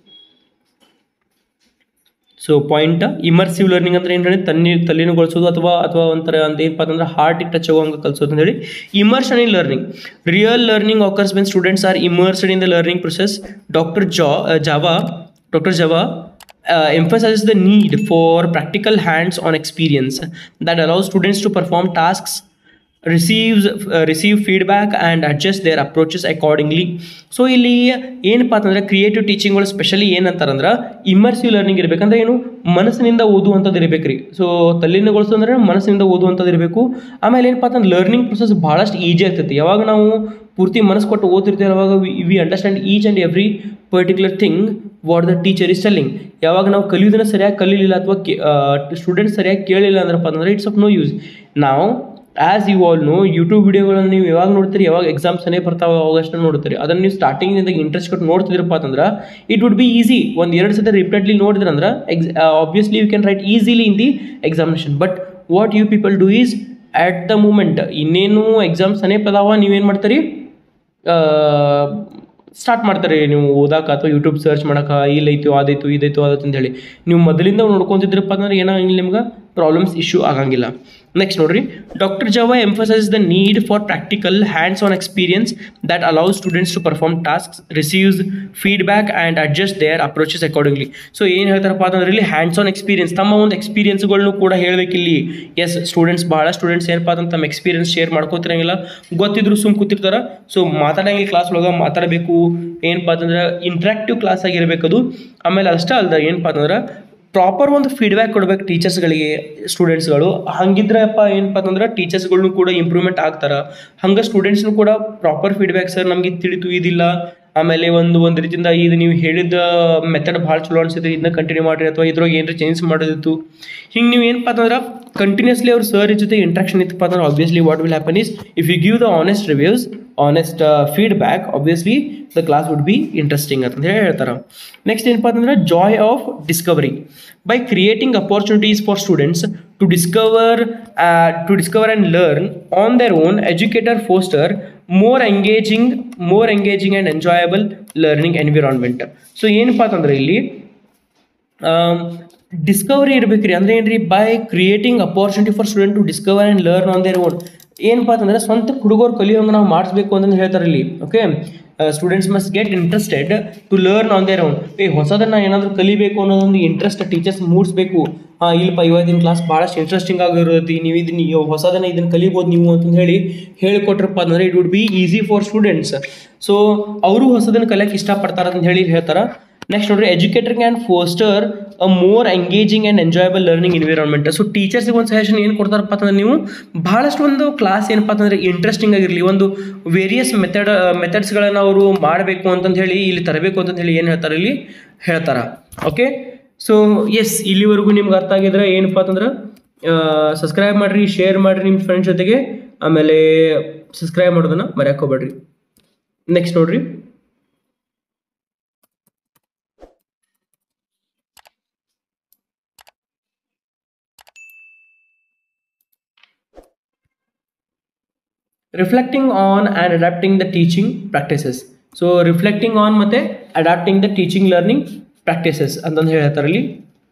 A: ಸೊ ಪಾಯಿಂಟ್ ಇಮರ್ಸಿವ್ ಲರ್ನಿಂಗ್ ಅಂದ್ರೆ ಏನು ಹೇಳಿ ತನ್ನಿ ತಲ್ಲೀನಗೊಳಿಸೋದು ಅಥವಾ ಅಥವಾ ಒಂಥರ ಅಂತ ಏನಪ್ಪ ಅಂತಂದ್ರೆ ಹಾರ್ಟಿಗೆ ಟಚ್ ಆಗುವಂಗೆ ಕಲಿಸೋದು ಅಂತ ಹೇಳಿ immersion in learning real learning occurs when students are immersed in the learning process doctor ಜಾ Jawa doctor Jawa uh, emphasizes the need for practical hands-on experience that allows students to perform tasks receives uh, receive feedback and adjust their approaches accordingly so ಇಲ್ಲಿ ಏನಪ್ಪ ಅಂತಂದ್ರೆ creative ಟೀಚಿಂಗ್ಗಳು specially ಏನಂತಾರಂದ್ರೆ immersive learning ಇರಬೇಕಂದ್ರೆ ಏನು ಮನಸ್ಸಿನಿಂದ ಓದುವಂಥದ್ದು ಇರಬೇಕು ರೀ ಸೊ ತಲ್ಲೀನಗೊಳಿಸೋದಂದ್ರೆ ಮನಸ್ಸಿನಿಂದ ಓದುವಂಥದ್ದು ಇರಬೇಕು ಆಮೇಲೆ ಏನಪ್ಪ ಅಂತಂದ್ರೆ ಲರ್ನಿಂಗ್ ಪ್ರೊಸೆಸ್ ಭಾಳಷ್ಟು ಈಜಿ ಆಗ್ತೈತಿ ಯಾವಾಗ ನಾವು ಪೂರ್ತಿ ಮನಸ್ಸು ಕೊಟ್ಟು ಓದ್ತಿರ್ತೀವಿ ಅವಾಗ we understand each and every particular thing what the teacher is telling ಯಾವಾಗ ನಾವು ಕಲಿಯೋದನ್ನ ಸರಿಯಾಗಿ ಕಲೀಲಿಲ್ಲ ಅಥವಾ ಸ್ಟೂಡೆಂಟ್ಸ್ ಸರಿಯಾಗಿ ಕೇಳಿಲ್ಲ ಅಂದ್ರಪ್ಪ ಅಂತಂದ್ರೆ ಇಟ್ಸ್ ಆಫ್ ನೋ ಯೂಸ್ ನಾವು as you all know YouTube ವಿಡಿಯೋಗಳನ್ನು ನೀವು ಯಾವಾಗ ನೋಡ್ತೀರಿ ಯಾವಾಗ ಎಕ್ಸಾಮ್ಸನೇ ಬರ್ತಾವೆ ಅವಾಗಷ್ಟು ನೋಡ್ತೀರಿ ಅದನ್ನು ನೀವು ಸ್ಟಾರ್ಟಿಂಗಿಂದ ಇಂಟ್ರೆಸ್ಟ್ ಕೊಟ್ಟು ನೋಡ್ತಿದ್ರಪ್ಪ ಅಂತಂದ್ರೆ ಇಟ್ ವುಡ್ ಬಿ ಈಸಿ ಒಂದು ಎರಡು ಸತಿ ರಿಪೀಟ್ಲಿ ನೋಡಿದ್ರಂದ್ರೆ ಎಕ್ಸ್ obviously you can write easily in the examination but what you people do is at the moment ಇನ್ನೇನು ಎಕ್ಸಾಮ್ಸ್ ಅನೇಪ ಅದಾವ ನೀವೇನು ಮಾಡ್ತೀರಿ ಸ್ಟಾರ್ಟ್ ಮಾಡ್ತಾರೆ ನೀವು ಓದಾಕ ಅಥವಾ ಯೂಟ್ಯೂಬ್ ಸರ್ಚ್ ಮಾಡಕ್ಕೆ ಇಲ್ಲೈತು ಅದೈತು ಇದೈತು ಅದೈತು ಅಂತ ಹೇಳಿ ನೀವು ಮೊದಲಿಂದ ನೋಡ್ಕೊಂತಿದ್ರಪ್ಪ ಅಂದ್ರೆ ಏನಾಗಿಲ್ಲ ನಿಮ್ಗೆ ಪ್ರಾಬ್ಲಮ್ಸ್ ಇಶ್ಯೂ ಆಗಂಗಿಲ್ಲ ನೆಕ್ಸ್ಟ್ ನೋಡ್ರಿ doctor Jawa emphasise the need for practical hands on experience that allow students to perform tasks receives feedback and adjust their approaches accordingly so ಏನು ಹೇಳ್ತಾರಪ್ಪ ಅಂತಂದ್ರೆ ಇಲ್ಲಿ ಹ್ಯಾಂಡ್ಸ್ ಆನ್ ಎಕ್ಸ್ಪೀರಿಯನ್ಸ್ ತಮ್ಮ ಒಂದು ಎಕ್ಸ್ಪೀರಿಯನ್ಸ್ಗಳನ್ನು ಕೂಡ ಹೇಳಬೇಕಿಲ್ಲಿ ಎಸ್ ಸ್ಟೂಡೆಂಟ್ಸ್ ಭಾಳ ಸ್ಟೂಡೆಂಟ್ಸ್ ಏನಪ್ಪ ಅಂತ ತಮ್ಮ ಎಕ್ಸ್ಪೀರಿಯನ್ಸ್ ಶೇರ್ ಮಾಡ್ಕೋತಿರಂಗಿಲ್ಲ ಗೊತ್ತಿದ್ರು ಸುಮ್ ಕೂತಿರ್ತಾರ ಸೊ ಮಾತಾಡಂಗಿಲ್ಲ ಕ್ಲಾಸ್ ಒಳಗೆ ಮಾತಾಡಬೇಕು ಏನಪ್ಪ ಅಂತಂದ್ರೆ ಇಂಟ್ರಾಕ್ಟಿವ್ ಕ್ಲಾಸ್ ಆಗಿರ್ಬೇಕದು ಆಮೇಲೆ ಅಷ್ಟೇ ಅಲ್ದ ಏನಪ್ಪ ಅಂತಂದ್ರೆ ಪ್ರಾಪರ್ ಒಂದು ಫೀಡ್ಬ್ಯಾಕ್ ಕೊಡ್ಬೇಕು ಟೀಚರ್ಸ್ಗಳಿಗೆ ಸ್ಟೂಡೆಂಟ್ಸ್ಗಳು ಹಂಗಿದ್ರಪ್ಪ ಏನಪ್ಪ ಅಂತಂದ್ರೆ ಟೀಚರ್ಸ್ಗಳ್ನು ಕೂಡ ಇಂಪ್ರೂವ್ಮೆಂಟ್ ಆಗ್ತಾರೆ ಹಂಗೆ ಸ್ಟೂಡೆಂಟ್ಸ್ನು ಕೂಡ ಪ್ರಾಪರ್ ಫೀಡ್ಬ್ಯಾಕ್ ಸರ್ ನಮಗೆ ತಿಳಿತು ಇದಿಲ್ಲ ಆಮೇಲೆ ಒಂದು ಒಂದು ರೀತಿಯಿಂದ ಇದು ನೀವು ಹೇಳಿದ ಮೆಥಡ್ ಭಾಳ ಚಲೋ ಅನ್ಸಿದ್ರೆ ಇದನ್ನ ಕಂಟಿನ್ಯೂ ಮಾಡಿರಿ ಅಥವಾ ಇದ್ರೊಳಗೆ ಏನಾರ ಚೇಂಜ್ ಮಾಡೋದಿತ್ತು ಹಿಂಗೆ ನೀವು ಏನಪ್ಪ ಅಂತಂದ್ರೆ ಕಂಟಿನ್ಯೂಸ್ಲಿ ಅವ್ರ ಸರ್ ಜೊತೆ ಇಂಟ್ರಾಕ್ಷನ್ ಇತ್ತಪ್ಪ ಅಂದ್ರೆ obviously what will happen is if you give the honest reviews honest feedback obviously the class would be interesting ಅಂತ ಹೇಳಿ ಹೇಳ್ತಾರೆ ನೆಕ್ಸ್ಟ್ ಏನಪ್ಪ ಅಂತಂದ್ರೆ joy of discovery by creating opportunities for students to discover to discover and learn on their own educator foster more engaging more engaging and enjoyable learning environment so ಏನಪ್ಪ ಅಂತಂದ್ರೆ ಇಲ್ಲಿ discovery ಇರ್ಬೇಕ್ರಿ ಅಂದ್ರೆ ಏನ್ರಿ by creating opportunity for student to discover and learn on their own ಏನಪ್ಪ ಅಂತಂದ್ರೆ ಸ್ವಂತ ಹುಡುಗರು ಕಲಿಯೋಂಗೆ ನಾವು ಮಾಡಿಸ್ಬೇಕು ಅಂತ ಹೇಳ್ತಾರೆ ಇಲ್ಲಿ okay students must get interested to learn on their own ಏ ಹೊಸದನ್ನ ಏನಾದರೂ ಕಲಿಬೇಕು ಅನ್ನೋದೊಂದು ಇಂಟ್ರೆಸ್ಟ್ ಟೀಚರ್ಸ್ ಮೂಡಿಸ್ಬೇಕು ಹಾಂ ಇಲ್ಲಪ್ಪ ಇವತ್ತಿನ ಕ್ಲಾಸ್ ಭಾಳಷ್ಟು ಇಂಟ್ರೆಸ್ಟಿಂಗ್ ಆಗಿರುತ್ತೆ ನೀವು ಇದನ್ನ ಹೊಸದನ್ನ ಇದನ್ನು ಕಲಿಬೋದು ನೀವು ಅಂತಂದು ಹೇಳಿ ಹೇಳಿಕೊಟ್ರಪ್ಪ ಅಂದ್ರೆ it would be easy for students so ಅವರು ಹೊಸದನ್ನು ಕಲಿಯಕ್ಕೆ ಇಷ್ಟಪಡ್ತಾರೆ ಅಂತ ಹೇಳಿ ಹೇಳ್ತಾರೆ ನೆಕ್ಸ್ಟ್ ನೋಡ್ರಿ educator can foster a more engaging and enjoyable learning environment so ಟೀಚರ್ಸಿಗೆ ಒಂದು ಸಜೆಷನ್ ಏನು ಕೊಡ್ತಾರಪ್ಪ ಅಂತಂದ್ರೆ ನೀವು ಭಾಳಷ್ಟು ಒಂದು ಕ್ಲಾಸ್ ಏನಪ್ಪ ಅಂತಂದ್ರೆ ಇಂಟ್ರೆಸ್ಟಿಂಗ್ ಆಗಿರಲಿ ಒಂದು ವೇರಿಯಸ್ ಮೆಥಡ್ ಮೆಥಡ್ಸ್ಗಳನ್ನು ಅವರು ಮಾಡಬೇಕು ಅಂತಂದು ಹೇಳಿ ಇಲ್ಲಿ ತರಬೇಕು ಅಂತಂದು ಹೇಳಿ ಏನು ಹೇಳ್ತಾರೆ ಇಲ್ಲಿ ಹೇಳ್ತಾರೆ ಓಕೆ ಸೊ ಎಸ್ ಇಲ್ಲಿವರೆಗೂ ನಿಮ್ಗೆ ಅರ್ಥ ಆಗಿದ್ರೆ ಏನಪ್ಪ ಅಂತಂದ್ರೆ ಸಬ್ಸ್ಕ್ರೈಬ್ ಮಾಡಿರಿ ಶೇರ್ ಮಾಡಿರಿ ನಿಮ್ಮ ಫ್ರೆಂಡ್ಸ್ ಜೊತೆಗೆ ಆಮೇಲೆ ಸಬ್ಸ್ಕ್ರೈಬ್ ಮಾಡೋದನ್ನ ಮರ್ಯಾಕ್ ಹೋಗ್ಬೇಡ್ರಿ ನೆಕ್ಸ್ಟ್ ನೋಡ್ರಿ reflecting on and adapting the teaching practices so reflecting on ಮತ್ತು adapting the teaching learning practices ಅಂತಂದು ಹೇಳ್ತಾರೆ ಇಲ್ಲಿ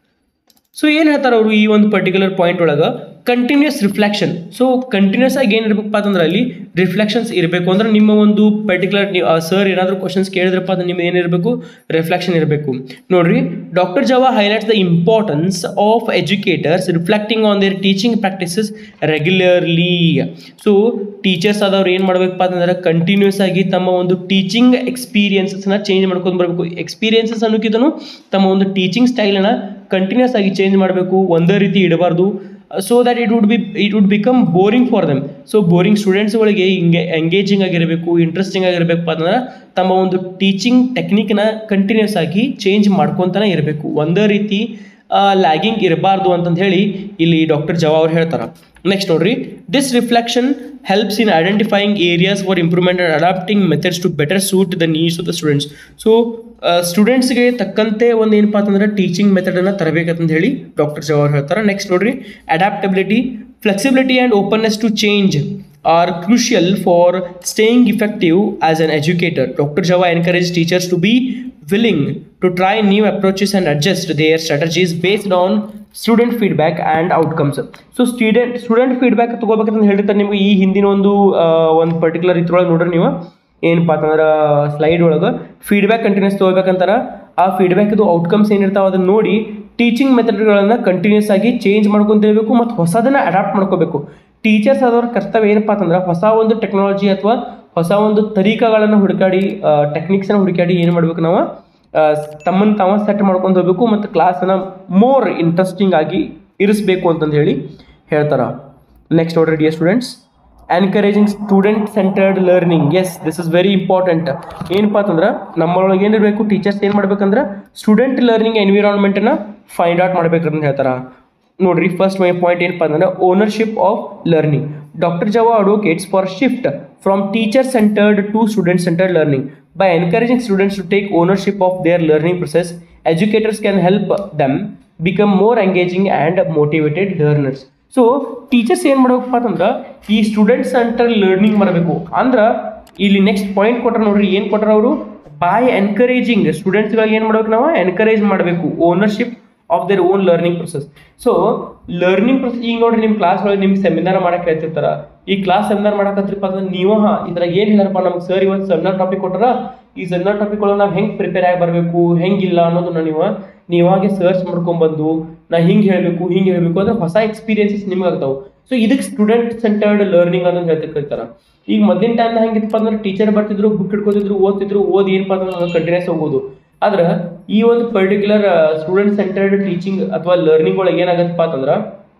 A: ಸೊ ಏನು ಹೇಳ್ತಾರೆ ಅವರು ಈ ಒಂದು ಪರ್ಟಿಕ್ಯುಲರ್ ಪಾಯಿಂಟ್ ಒಳಗೆ ಕಂಟಿನ್ಯೂಸ್ ರಿಫ್ಲೆಕ್ಷನ್ ಸೊ ಕಂಟಿನ್ಯೂಸ್ ಆಗಿ ಏನು ಇರ್ಬೇಕಪ್ಪ ಅಂತಂದ್ರೆ ಅಲ್ಲಿ ರಿಫ್ಲೆಕ್ಷನ್ಸ್ ಇರಬೇಕು ಅಂದ್ರೆ ನಿಮ್ಮ ಒಂದು ಪರ್ಟಿಕ್ಯುಲರ್ ಸರ್ ಏನಾದರೂ ಕ್ವಶನ್ಸ್ ಕೇಳಿದ್ರಪ್ಪ ಅಂದ್ರೆ ನಿಮ್ಗೆ ಏನಿರಬೇಕು ರಿಫ್ಲೆಕ್ಷನ್ ಇರಬೇಕು ನೋಡ್ರಿ doctor Java highlights the importance of educators reflecting on their teaching practices regularly so teachers ಆದವ್ರು ಏನು ಮಾಡ್ಬೇಕಪ್ಪ ಅಂತಂದ್ರೆ ಕಂಟಿನ್ಯೂಸ್ ಆಗಿ ತಮ್ಮ ಒಂದು ಟೀಚಿಂಗ್ ಎಕ್ಸ್ಪೀರಿಯನ್ಸಸ್ನ ಚೇಂಜ್ ಮಾಡ್ಕೊಂಡು ಬರಬೇಕು ಎಕ್ಸ್ಪೀರಿಯನ್ಸಸ್ ಅನ್ನೋಕ್ಕಿಂತನೂ ತಮ್ಮ ಒಂದು ಟೀಚಿಂಗ್ ಸ್ಟೈಲನ್ನು ಕಂಟಿನ್ಯೂಸ್ ಆಗಿ ಚೇಂಜ್ ಮಾಡಬೇಕು ಒಂದೇ ರೀತಿ ಇಡಬಾರ್ದು so that it would be it would become boring for them so boring ಸ್ಟೂಡೆಂಟ್ಸ್ಗಳಿಗೆ ಹಿಂಗೆ ಎಂಗೇಜಿಂಗ್ ಆಗಿರಬೇಕು ಇಂಟ್ರೆಸ್ಟಿಂಗ್ ಆಗಿರಬೇಕು ಅಂತಂದ್ರೆ ತಮ್ಮ ಒಂದು ಟೀಚಿಂಗ್ ಟೆಕ್ನಿಕ್ನ ಕಂಟಿನ್ಯೂಸ್ ಆಗಿ ಚೇಂಜ್ ಮಾಡ್ಕೊತಾನೆ ಇರಬೇಕು ಒಂದೇ ರೀತಿ ಲ್ಯಾಗಿಂಗ್ ಇರಬಾರ್ದು ಅಂತಂದು ಹೇಳಿ ಇಲ್ಲಿ ಡಾಕ್ಟರ್ ಜವಾ ಅವ್ರು ಹೇಳ್ತಾರೆ ನೆಕ್ಸ್ಟ್ ನೋಡ್ರಿ this reflection helps in identifying areas for improvement and adapting methods to better suit the needs of the students so ಸ್ಟೂಡೆಂಟ್ಸ್ಗೆ ತಕ್ಕಂತೆ ಒಂದು ಏನಪ್ಪ ಅಂತಂದ್ರೆ ಟೀಚಿಂಗ್ ಮೆಥಡನ್ನು ತರಬೇಕಂತ ಹೇಳಿ ಡಾಕ್ಟರ್ ಜವಾ ಅವ್ರು ಹೇಳ್ತಾರೆ ನೆಕ್ಸ್ಟ್ ನೋಡ್ರಿ adaptability flexibility and openness to change are crucial for staying effective as an educator. Dr. Java encouraged teachers to be willing to try new approaches and adjust their strategies based on student feedback and outcomes so student student feedback ತೊಗೋಬೇಕಂತ ಹೇಳಿರ್ತಾರೆ ನಿಮ್ಗೆ ಈ ಹಿಂದಿನ ಒಂದು ಒಂದು particular ಇದ್ರೊಳಗೆ ನೋಡ್ರಿ ನೀವು ಏನಪ್ಪ ಅಂತಂದ್ರೆ ಸ್ಲೈಡ್ ಒಳಗೆ ಫೀಡ್ಬ್ಯಾಕ್ ಕಂಟಿನ್ಯೂಸ್ ತೊಗೋಬೇಕಂತಾರ ಆ ಫೀಡ್ಬ್ಯಾಕ್ದು ಔಟ್ಕಮ್ಸ್ ಏನಿರ್ತಾವೆ ಅದನ್ನು ನೋಡಿ ಟೀಚಿಂಗ್ ಮೆಥಡ್ಗಳನ್ನು ಕಂಟಿನ್ಯೂಸ್ ಆಗಿ ಚೇಂಜ್ ಮಾಡ್ಕೊಂತಿರ್ಬೇಕು ಮತ್ತು ಹೊಸದನ್ನು ಅಡಾಪ್ಟ್ ಮಾಡ್ಕೋಬೇಕು ಟೀಚರ್ಸ್ ಆದವ್ರ ಕರ್ತವ್ಯ ಏನಪ್ಪ ಅಂತಂದ್ರೆ ಹೊಸ ಒಂದು ಟೆಕ್ನಾಲಜಿ ಅಥವಾ ಹೊಸ ಒಂದು ತರೀಕಗಳನ್ನು ಹುಡುಕಾಡಿ ಟೆಕ್ನಿಕ್ಸನ್ನು ಹುಡುಕಾಡಿ ಏನು ಮಾಡ್ಬೇಕು ನಾವು ತಮ್ಮನ್ನು ತಾವ ಸೆಟ್ ಮಾಡ್ಕೊಂಡು ಹೋಗ್ಬೇಕು ಮತ್ತು ಕ್ಲಾಸನ್ನು ಮೋರ್ ಇಂಟ್ರೆಸ್ಟಿಂಗ್ ಆಗಿ ಇರಿಸ್ಬೇಕು ಅಂತಂದು ಹೇಳಿ ಹೇಳ್ತಾರೆ ನೆಕ್ಸ್ಟ್ ನೋಡ್ರಿ dear students encouraging student centered learning yes this is very important ಏನಪ್ಪ ಅಂತಂದ್ರೆ ನಮ್ಮೊಳಗೆ ಏನಿರಬೇಕು ಟೀಚರ್ಸ್ ಏನು ಮಾಡ್ಬೇಕಂದ್ರೆ ಸ್ಟೂಡೆಂಟ್ ಲರ್ನಿಂಗ್ ಎನ್ವಿರಾನ್ಮೆಂಟನ್ನು ಫೈಂಡ್ ಔಟ್ ಮಾಡ್ಬೇಕಂತ ಹೇಳ್ತಾರೆ ನೋಡ್ರಿ ಫಸ್ಟ್ ಪಾಯಿಂಟ್ ಏನಪ್ಪ ಅಂತಂದ್ರೆ ownership of learning doctor Java advocates for shift from teacher centered to student centered learning by encouraging students to take ownership of their learning process educators can help them become more engaging and motivated learners so teachers ಏನು ಮಾಡ್ಬೇಕಪ್ಪ ಅಂತಂದ್ರೆ ಈ student center learning ಮಾಡಬೇಕು ಅಂದ್ರೆ ಇಲ್ಲಿ next point ಕೊಟ್ರೆ ನೋಡ್ರಿ ಏನು ಕೊಟ್ರ ಅವರು ಬೈ ಎನ್ಕರೇಜಿಂಗ್ ಸ್ಟೂಡೆಂಟ್ಸ್ಗಳಿಗೆ ಏನು ಮಾಡ್ಬೇಕು ನಾವು ಎನ್ಕರೇಜ್ ಮಾಡಬೇಕು ownership of their own learning process so learning process ಈಗ ನೋಡ್ರಿ ನಿಮ್ಮ ಕ್ಲಾಸ್ ಒಳಗೆ ನಿಮ್ಗೆ ಸೆಮಿನಾರ್ ಮಾಡಕ್ಕೆ ಹೇಳ್ತಿರ್ತಾರ ಈ ಕ್ಲಾಸ್ ಸೆಮಿನಾರ್ ಮಾಡಕತ್ರಿಪ್ಪ ಅಂದ್ರೆ ನೀವು ಹಾ ಇದ್ರಾಗ ಏನು ಹೇಳ್ಯಾರಪ್ಪ ನಮ್ಗೆ ಸರ್ ಇವತ್ತು ಸೆಮಿನಾರ್ ಟಾಪಿಕ್ ಕೊಟ್ಟಾರ ಈ ಸೆಮಿನಾರ್ ಟಾಪಿಕ್ ಒಳಗೆ ನಾವು ಹೆಂಗೆ ಪ್ರಿಪೇರ್ ಆಗಿ ಬರಬೇಕು ಹೆಂಗಿಲ್ಲ ಅನ್ನೋದನ್ನ ನೀವು ನೀವಾಗೆ ಸರ್ಚ್ ಮಾಡ್ಕೊಂಡ್ಬಂದು ನಾ ಹಿಂಗೆ ಹೇಳಬೇಕು ಹಿಂಗೆ ಹೇಳಬೇಕು ಅಂದ್ರೆ ಹೊಸ ಎಕ್ಸ್ಪೀರಿಯನ್ಸಸ್ ನಿಮ್ಗೆ ಆಗ್ತಾವೆ ಸೊ ಇದಕ್ಕೆ ಸ್ಟೂಡೆಂಟ್ ಸೆಂಟರ್ಡ್ ಲರ್ನಿಂಗ್ ಅಂತ ಹೇಳ್ತಿರ್ತಾರೆ ಈಗ ಮೊದಲಿನ ಟೈಮ್ ಹೆಂಗಿತ್ತಪ್ಪ ಅಂದ್ರೆ ಟೀಚರ್ ಬರ್ತಿದ್ರು ಬುಕ್ ಹಿಡ್ಕೊತಿದ್ರು ಓದ್ತಿದ್ರು ಓದಿ ಏನಪ್ಪ ಅಂದ್ರೆ ಕಂಟಿನ್ಯೂಸ್ ಹೋಗೋದು ಆದ್ರೆ ಈ ಒಂದು ಪರ್ಟಿಕ್ಯುಲರ್ ಸ್ಟೂಡೆಂಟ್ ಸೆಂಟರ್ಡ್ ಟೀಚಿಂಗ್ ಅಥವಾ ಲರ್ನಿಂಗ್ ಒಳಗೆ ಏನಾಗತ್ತಪ್ಪ ಅಂತಂದ್ರೆ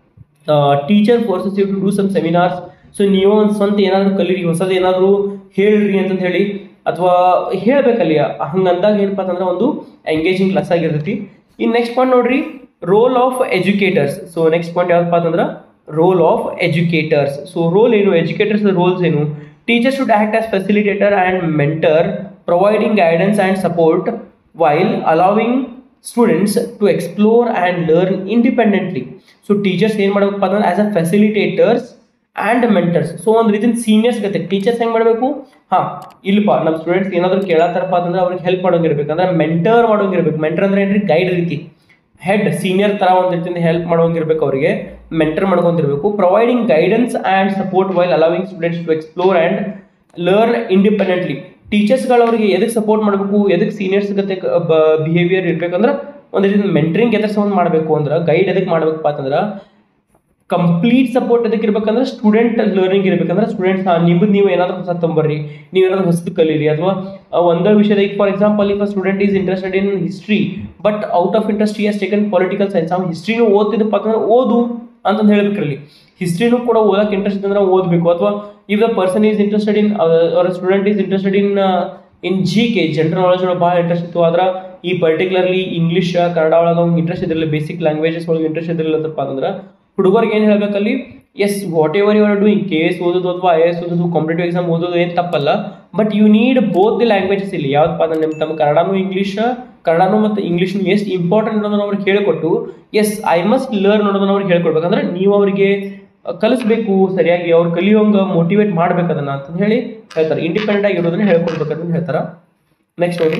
A: teacher forces you to do some seminars so ನೀವು ಒಂದು ಸ್ವಂತ ಏನಾದರೂ ಕಲೀರಿ ಹೊಸದು ಏನಾದರೂ ಹೇಳ್ರಿ ಅಂತಂತ ಹೇಳಿ ಅಥವಾ ಹೇಳ್ಬೇಕಲ್ಲಿ ಹಂಗಂದಾಗ ಏನಪ್ಪ ಅಂತಂದ್ರೆ ಒಂದು ಎಂಗೇಜಿಂಗ್ ಕ್ಲಾಸ್ ಆಗಿರ್ತೈತಿ ಇನ್ನು ನೆಕ್ಸ್ಟ್ ಪಾಯಿಂಟ್ ನೋಡ್ರಿ role of educators so next point ಯಾವ್ದಪ್ಪ ಅಂತಂದ್ರೆ role of educators so role ಏನು ಎಜುಕೇಟರ್ಸ್ ರೋಲ್ಸ್ ಏನು teachers should act as facilitator and mentor providing guidance and support while allowing students to explore and learn independently so teachers ಏನು ಮಾಡಬೇಕಪ್ಪ ಅಂದ್ರೆ as a facilitators and mentors so ಒಂದು ರೀತಿಯ seniors ಗತೆ teachers ಹೆಂಗೆ ಮಾಡಬೇಕು ಹಾಂ ಇಲ್ಲಪ್ಪ ನಮ್ಮ ಸ್ಟೂಡೆಂಟ್ಸ್ ಏನಾದರೂ ಕೇಳತ್ತಾರಪ್ಪ ಅಂತಂದ್ರೆ ಅವ್ರಿಗೆ ಹೆಲ್ಪ್ ಮಾಡೋಂಗಿರ್ಬೇಕು ಅಂದ್ರೆ ಮೆಂಟರ್ ಮಾಡೋಂಗಿರ್ಬೇಕು ಮೆಂಟರ್ ಅಂದ್ರೆ ಏನ್ರಿ ಗೈಡ್ ರೀತಿ ಹೆಡ್ ಸೀನಿಯರ್ ಥರ ಒಂದು ರೀತಿಯಿಂದ ಹೆಲ್ಪ್ ಮಾಡೋಂಗಿರ್ಬೇಕು ಅವರಿಗೆ ಮೆಂಟರ್ ಮಾಡ್ಕೊಂತಿರ್ಬೇಕು providing guidance and support while allowing students to explore and learn independently ಟೀಚರ್ಸ್ಗಳು ಅವರಿಗೆ ಎದಕ್ಕೆ ಸಪೋರ್ಟ್ ಮಾಡಬೇಕು ಎದಕ್ಕೆ ಸೀನಿಯರ್ಸ್ ಜೊತೆ ಬಿಹೇವಿಯರ್ ಇರ್ಬೇಕಂದ್ರೆ ಒಂದು ರೀತಿ ಮೆಂಟ್ರಿಂಗ್ ಎದ್ರ ಸಂಬಂಧ ಮಾಡಬೇಕು ಅಂದ್ರೆ ಗೈಡ್ ಎದಕ್ಕೆ ಮಾಡ್ಬೇಕಪ್ಪ ಅಂತಂದ್ರೆ ಕಂಪ್ಲೀಟ್ ಸಪೋರ್ಟ್ ಎದಕ್ಕೆ ಇರ್ಬೇಕಂದ್ರೆ ಸ್ಟೂಡೆಂಟ್ ಲರ್ನಿಂಗ್ ಇರ್ಬೇಕಂದ್ರೆ ಸ್ಟೂಡೆಂಟ್ಸ್ ನಿಮ್ಮದು ನೀವು ಏನಾದರೂ ಹೊಸ ತೊಂಬರ್ರಿ ನೀವು ಏನಾದರೂ ಹೊಸದು ಕಲೀರಿ ಅಥವಾ ಒಂದೇ ವಿಷಯದ ಈಗ for example if student is interested in history but out of interest has taken political science ಅವ್ನು ಹಿಸ್ಟ್ರಿನೂ ಓದ್ತಿದ್ದಪ್ಪ ಅಂತಂದ್ರೆ ಓದು ಅಂತಂದು ಹೇಳ್ಬೇಕ್ರಲ್ಲಿ ಹಿಸ್ಟ್ರಿನೂ ಕೂಡ ಓದಕ್ಕೆ ಇಂಟ್ರೆಸ್ಟ್ ಅಂದ್ರೆ ಓದಬೇಕು ಅಥವಾ if the person is interested in or student is interested in in G K general knowledge ಒಳಗೆ ಭಾಳ ಇಂಟ್ರೆಸ್ಟ್ ಇತ್ತು ಆದ್ರೆ ಈ ಪರ್ಟಿಕ್ಯುಲರ್ಲಿ ಇಂಗ್ಲೀಷ್ ಕನ್ನಡ ಒಳಗೆ ಅವ್ನಿಗೆ ಇಂಟ್ರೆಸ್ಟ್ ಇದ್ದಿರಲಿಲ್ಲ ಬೇಸಿಕ್ ಲ್ಯಾಂಗ್ವೇಜಸ್ ಒಳಗೆ ಇಂಟ್ರೆಸ್ಟ್ ಇದ್ದಿರಲಿಲ್ಲ ಅಂತಪ್ಪ ಅಂತಂದ್ರೆ ಹುಡುಗರಿಗೆ ಏನು ಹೇಳ್ಬೇಕಲ್ಲಿ yes whatever you are doing K S ಓದೋದು ಅಥವಾ ಐ ಎಸ್ ಓದೋದು ಕಾಂಪಿಟೇಟಿವ್ ಎಕ್ಸಾಮ್ ಓದೋದು ಏನು ತಪ್ಪಲ್ಲ but you need both the languages ಇಲ್ಲಿ ಯಾವ್ದಪ್ಪ ಅಂದ್ರೆ ನಿಮ್ಮ ತಮ್ಮ ಕನ್ನಡನೂ ಇಂಗ್ಲೀಷ್ ಕನ್ನಡನೂ ಮತ್ತು ಇಂಗ್ಲೀಷ್ನು ಎಷ್ಟು ಇಂಪಾರ್ಟೆಂಟ್ ಅನ್ನೋದನ್ನ ಅವ್ರಿಗೆ ಹೇಳಿಕೊಟ್ಟು ಎಸ್ ಐ ಮಸ್ಟ್ ಲರ್ನ್ ಅನ್ನೋದನ್ನ ಅವ್ರಿಗೆ ಹೇಳ್ಕೊಡ್ಬೇಕಂದ್ರೆ ನೀವು ಅವರಿಗೆ ಕಲಿಸ್ಬೇಕು ಸರಿಯಾಗಿ ಅವ್ರು ಕಲಿಯೋಂಗೆ ಮೋಟಿವೇಟ್ ಮಾಡ್ಬೇಕು ಅದನ್ನ ಅಂತ ಹೇಳಿ ಹೇಳ್ತಾರೆ ಇಂಡಿಪೆಂಡೆಂಟ್ ಆಗಿ ಇರೋದನ್ನ ಹೇಳ್ಕೊಡ್ಬೇಕಂತ ಹೇಳ್ತಾರೆ ನೆಕ್ಸ್ಟ್ ನೋಡಿ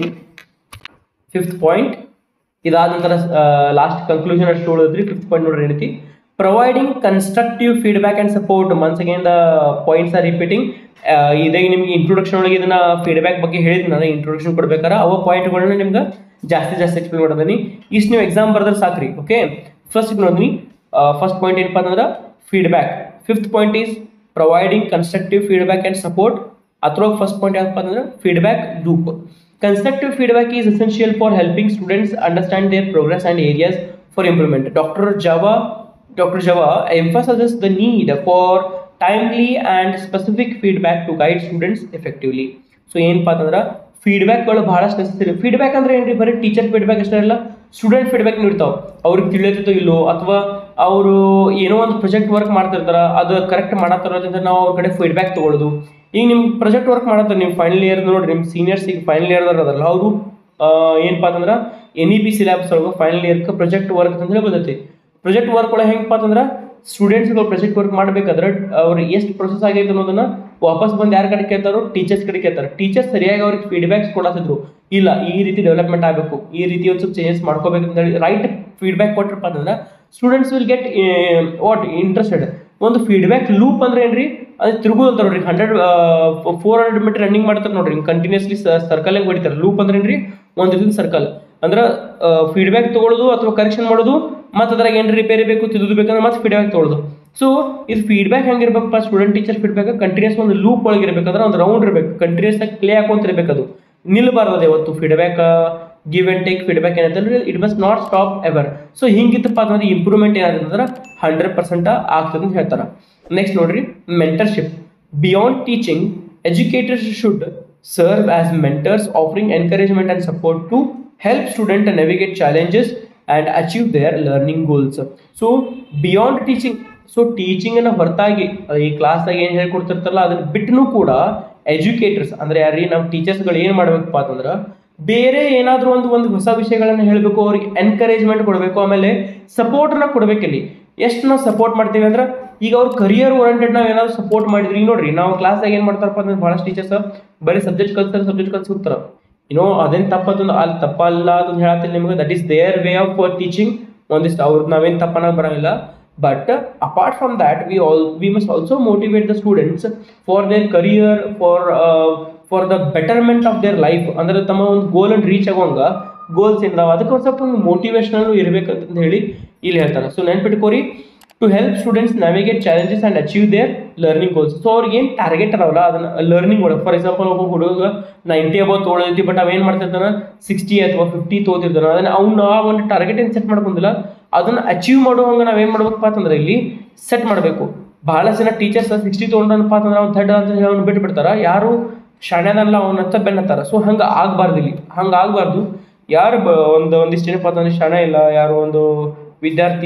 A: ಫಿಫ್ತ್ ಪಾಯಿಂಟ್ ಇದಾದ ನಂತರ ಲಾಸ್ಟ್ ಕನ್ಕ್ಲೂಷನ್ ಅಷ್ಟು ಉಳಿದ್ರಿ ಫಿಫ್ತ್ ಪಾಯಿಂಟ್ ನೋಡ್ರಿ ಏನೈತಿ providing constructive feedback and support means again the points are repeating ಇದೇ ನಿಮ್ಗೆ ಇಂಟ್ರೊಡಕ್ಷನ್ ಒಳಗೆ ಇದನ್ನ ಫೀಡ್ಬ್ಯಾಕ್ ಬಗ್ಗೆ ಹೇಳಿದ್ವಿ ನಾನು ಇಂಟ್ರೊಡಕ್ಷನ್ ಕೊಡ್ಬೇಕಾರೆ ಅವ ಪಾಯಿಂಟ್ಗಳನ್ನ ನಿಮ್ಗೆ ಜಾಸ್ತಿ ಜಾಸ್ತಿ ಎಕ್ಸ್ಪ್ಲೇನ್ ಮಾಡೋದೀನಿ ಇಷ್ಟು ನೀವು ಎಕ್ಸಾಮ್ ಬರ್ದ್ರೆ ಸಾಕ್ರಿ ಓಕೆ ಫಸ್ಟ್ ನೋಡ್ರಿ ಫಸ್ಟ್ ಪಾಯಿಂಟ್ ಏನಪ್ಪ ಅಂದ್ರೆ feedback fifth point is providing constructive feedback and support ಅದ್ರೊಳಗೆ ಫಸ್ಟ್ ಪಾಯಿಂಟ್ ಯಾವಪ್ಪ ಅಂದ್ರೆ feedback loop constructive feedback is essential for helping students understand their progress and areas for improvement doctor Java Dr. Java emphasizes the need for timely and specific feedback to guide students effectively. So ಏನಪ್ಪ ಅಂತಂದ್ರೆ ಫೀಡ್ಬ್ಯಾಕ್ಗಳು ಬಹಳಷ್ಟು necessary feedback ಅಂದ್ರೆ ಏನ್ರಿ ಬರೀ teacher feedback ಅಷ್ಟೇ ಅಲ್ಲ student feedback ನೀಡ್ತಾವೆ ಅವ್ರಿಗೆ ತಿಳಿಯತ್ತೋ ಇಲ್ಲೋ ಅಥವಾ ಅವರು ಏನೋ ಒಂದು ಪ್ರಾಜೆಕ್ಟ್ ವರ್ಕ್ ಮಾಡ್ತಿರ್ತಾರ ಅದು ಕರೆಕ್ಟ್ ಮಾಡತ್ತಾರ ಅಂತ ನಾವು ಅವ್ರ ಕಡೆ ಫೀಡ್ಬ್ಯಾಕ್ ತೊಗೊಳ್ಳೋದು ಈಗ ನಿಮ್ಮ ಪ್ರಾಜೆಕ್ಟ್ ವರ್ಕ್ ಮಾಡತ್ತಾರೆ ನೀವು ಫೈನಲ್ ಇಯರ್ ನೋಡ್ರಿ ನಿಮ್ಮ ಸೀನಿಯರ್ಸ್ ಈಗ ಫೈನಲ್ ಇಯರ್ದಾರ ಅದಲ್ಲ ಅವರು ಏನಪ್ಪ ಅಂತಂದ್ರೆ ಎನ್ ಇ ಪಿ ಸಿಲೆಬಸ್ ಒಳಗೆ ಫೈನಲ್ ಇಯರ್ಗೆ ಪ್ರಾಜೆಕ್ಟ್ ವರ್ಕ್ ಅಂತ ಹೇಳಿ ಬಂದೈತಿ ಪ್ರಾಜೆಕ್ಟ್ ವರ್ಕ್ ಒಳಗೆ ಹೆಂಗಪ್ಪ ಅಂತಂದ್ರೆ ಸ್ಟೂಡೆಂಟ್ಸ್ಗಳು ಪ್ರಾಜೆಕ್ಟ್ ವರ್ಕ್ ಮಾಡಬೇಕಾದ್ರೆ ಅವ್ರು ಎಷ್ಟು ಪ್ರೊಸೆಸ್ ಆಗೈತೆ ಅನ್ನೋದನ್ನ ವಾಪಸ್ ಬಂದು ಯಾರ ಕಡೆ ಕೇಳ್ತಾರೋ ಟೀಚರ್ಸ್ ಕಡೆ ಕೇಳ್ತಾರೆ ಟೀಚರ್ಸ್ ಸರಿಯಾಗಿ ಅವ್ರಿಗೆ ಫೀಡ್ಬ್ಯಾಕ್ಸ್ ಕೊಡತ್ತಿದ್ರು ಇಲ್ಲ ಈ ರೀತಿ ಡೆವಲಪ್ಮೆಂಟ್ ಆಗಬೇಕು ಈ ರೀತಿ ಒಂದು ಸ್ವಲ್ಪ ಚೇಂಜಸ್ ಮಾಡ್ಕೋಬೇಕು ಅಂತ ಹೇಳಿ ರೈಟ್ ಫೀಡ್ಬ್ಯಾಕ್ ಕೊಟ್ಟಿರಪ್ಪ ಅಂತಂದ್ರೆ students will get what interested ಒಂದು ಫೀಡ್ಬ್ಯಾಕ್ ಲೂಪ್ ಅಂದ್ರೆ ಏನ್ರಿ ಅದು ತಿರುಗು ಅಂತ ನೋಡ್ರಿ hundred four hundred meter running ಮಾಡ್ತಾರೆ ನೋಡ್ರಿ ಕಂಟಿನ್ಯೂಸ್ಲಿ ಸರ್ಕಲ್ ಹೆಂಗ್ ಹೊಡಿತಾರೆ ಲೂಪ್ ಅಂದ್ರೆ ಏನ್ರಿ ಒಂದು ರೀತಿ ಸರ್ಕಲ್ ಅಂದ್ರೆ ಫೀಡ್ಬ್ಯಾಕ್ ತಗೊಳ್ಳೋದು ಅಥವಾ ಕರೆಕ್ಷನ್ ಮಾಡೋದು ಮತ್ತು ಅದ್ರಾಗ ಏನು ರಿಪೇರಿ ಬೇಕು ತಿದ್ದು ಬೇಕಂದ್ರೆ ಮತ್ತೆ ಫೀಡ್ಬ್ಯಾಕ್ ತೊಗೊಳ್ಳೋದು ಸೊ ಇದು ಫೀಡ್ಬ್ಯಾಕ್ ಹೆಂಗಿರ್ಬೇಕಪ್ಪ ಸ್ಟೂಡೆಂಟ್ ಟೀಚರ್ ಫೀಡ್ಬ್ಯಾಕ್ ಕಂಟಿನ್ಯೂಸ್ ಒಂದು ಲೂಪ್ ಒಳಗೆ ಇರಬೇಕಂದ್ರೆ ಒಂದು ರೌಂಡ್ ಇರಬೇಕು ಕಂಟಿನ್ಯೂಸ್ ಆಗಿ ಪ್ಲೇ ಹಾಕೊಂತ ಇರಬೇಕು ಅದು ನಿಲ್ಬಾರ್ದು ಯಾವತ್ತು feedback give and take feedback ಏನಂತಂದ್ರೆ it must not stop ever so ಹಿಂಗಿತ್ತಪ್ಪ ಅಂತಂದ್ರೆ ಇಂಪ್ರೂವ್ಮೆಂಟ್ ಏನಾಗುತ್ತೆ ಅಂದ್ರೆ ಹಂಡ್ರೆಡ್ ಪರ್ಸೆಂಟ್ ಆಗ್ತದೆ ಅಂತ ಹೇಳ್ತಾರೆ ನೆಕ್ಸ್ಟ್ ನೋಡ್ರಿ mentorship beyond teaching educators should serve as mentors offering encouragement and support to help student navigate challenges and achieve their learning goals so beyond teaching so ಟೀಚಿಂಗನ್ನು ಹೊರತಾಗಿ ಈ ಕ್ಲಾಸ್ದಾಗ ಏನು ಹೇಳ್ಕೊಡ್ತಿರ್ತಾರಲ್ಲ ಅದನ್ನ ಬಿಟ್ಟನು ಕೂಡ ಎಜುಕೇಟರ್ಸ್ ಅಂದ್ರೆ ಯಾರೀ ನಮ್ಮ ಟೀಚರ್ಸ್ಗಳು ಏನು ಮಾಡ್ಬೇಕಪ್ಪ ಅಂತಂದ್ರೆ ಬೇರೆ ಏನಾದರೂ ಒಂದು ಒಂದು ಹೊಸ ವಿಷಯಗಳನ್ನು ಹೇಳಬೇಕು ಅವ್ರಿಗೆ ಎನ್ಕರೇಜ್ಮೆಂಟ್ ಕೊಡಬೇಕು ಆಮೇಲೆ ಸಪೋರ್ಟ್ನ ಕೊಡ್ಬೇಕಿಲ್ಲಿ ಎಷ್ಟು ನಾವು ಸಪೋರ್ಟ್ ಮಾಡ್ತೀವಿ ಅಂದ್ರೆ ಈಗ ಅವ್ರ ಕರಿಯರ್ ಓರಿಯೆಂಟೆಡ್ ನಾವು ಏನಾದ್ರು ಸಪೋರ್ಟ್ ಮಾಡಿದ್ರಿ ಈಗ ನೋಡ್ರಿ ನಾವು ಕ್ಲಾಸ್ದಾಗ ಏನು ಮಾಡ್ತಾರಪ್ಪ ಅಂದ್ರೆ ಭಾಳಷ್ಟು ಟೀಚರ್ಸ್ ಬರೀ ಸಬ್ಜೆಕ್ಟ್ ಕಲ್ತಾರೆ ಸಬ್ಜೆಕ್ಟ್ ಕಲ್ಸಿ ಹೋಗ್ತಾರೆ ಏನೋ ಅದೇನು ತಪ್ಪತ್ತೊಂದು ಅಲ್ಲಿ ತಪ್ಪಲ್ಲ ಅದನ್ನ ಹೇಳತ್ತೀನಿ ನಿಮಗೆ that is their way of teaching ಒಂದಿಷ್ಟು ಅವ್ರದ್ದು ನಾವೇನು ತಪ್ಪನ ಬರೋಂಗಿಲ್ಲ but apart from that we all we must also motivate the students for their career for for the betterment of their life ಅಂದ್ರೆ ತಮ್ಮ ಒಂದು ಗೋಲನ್ನು ರೀಚ್ ಆಗೋಂಗ ಗೋಲ್ಸ್ ಇಂದಾವ ಅದಕ್ಕೆ ಒಂದು ಸ್ವಲ್ಪ ಒಂದು ಮೋಟಿವೇಶನಲ್ ಇರಬೇಕಂತ ಹೇಳಿ ಇಲ್ಲಿ ಹೇಳ್ತಾರೆ ಸೊ ನೆನ್ಪಿಟ್ಕೋರಿ to help students navigate challenges and achieve their learning goals so ಅವ್ರಿಗೆ ಏನು ಟಾರ್ಗೆಟ್ ಅದಾವಲ್ಲ ಅದನ್ನ ಲರ್ನಿಂಗ್ ಒಳಗೆ ಫಾರ್ ಎಕ್ಸಾಂಪಲ್ ಒಬ್ಬ ಹುಡುಗ ನೈಂಟಿ ಅಬೌವ್ ತೊಗೊಳೈತಿ ಬಟ್ ಅವೇನು ಮಾಡ್ತಿರ್ತಾನೆ ಸಿಕ್ಸ್ಟಿ ಅಥವಾ ಫಿಫ್ಟಿ ತೊಗೋತಿರ್ತಾನೆ ಅದನ್ನ ಅವ್ನು ಆ ಒಂದು ಟಾರ್ಗೆಟ್ ಏನು ಸೆಟ್ ಮಾಡ್ಕೊಂಡಿಲ್ಲ ಅದನ್ನ ಅಚೀವ್ ಮಾಡುವಂಗೆ ನಾವೇನು ಮಾಡ್ಬೇಕಪ್ಪ ಅಂತಂದ್ರೆ ಇಲ್ಲಿ ಸೆಟ್ ಮಾಡಬೇಕು ಬಹಳ ಜನ ಟೀಚರ್ಸ್ ಸಿಕ್ಸ್ಟಿ ತೊಗೊಂಡನಪ್ಪ ಅಂತಂದ್ರೆ ಅವ್ನು ಥರ್ಡ್ ಅಂತ ಹೇಳಿ ಅವ್ನು ಬಿಟ್ಟು ಬಿಡ್ತಾರ ಯಾರು ಶಾಣ್ಯದಲ್ಲ ಅವನಂತ ಬೆನ್ನತ್ತಾರ ಸೊ ಹಂಗೆ ಆಗಬಾರ್ದು ಇಲ್ಲಿ ಹಂಗೆ ಆಗಬಾರ್ದು ಯಾರು ಬ ಒಂದು ಒಂದಿಷ್ಟು ಏನಪ್ಪ ಅಂತಂದ್ರೆ ಶಾಣೆ ಇಲ್ಲ ಯಾರು ಒಂದು ವಿದ್ಯಾರ್ಥಿ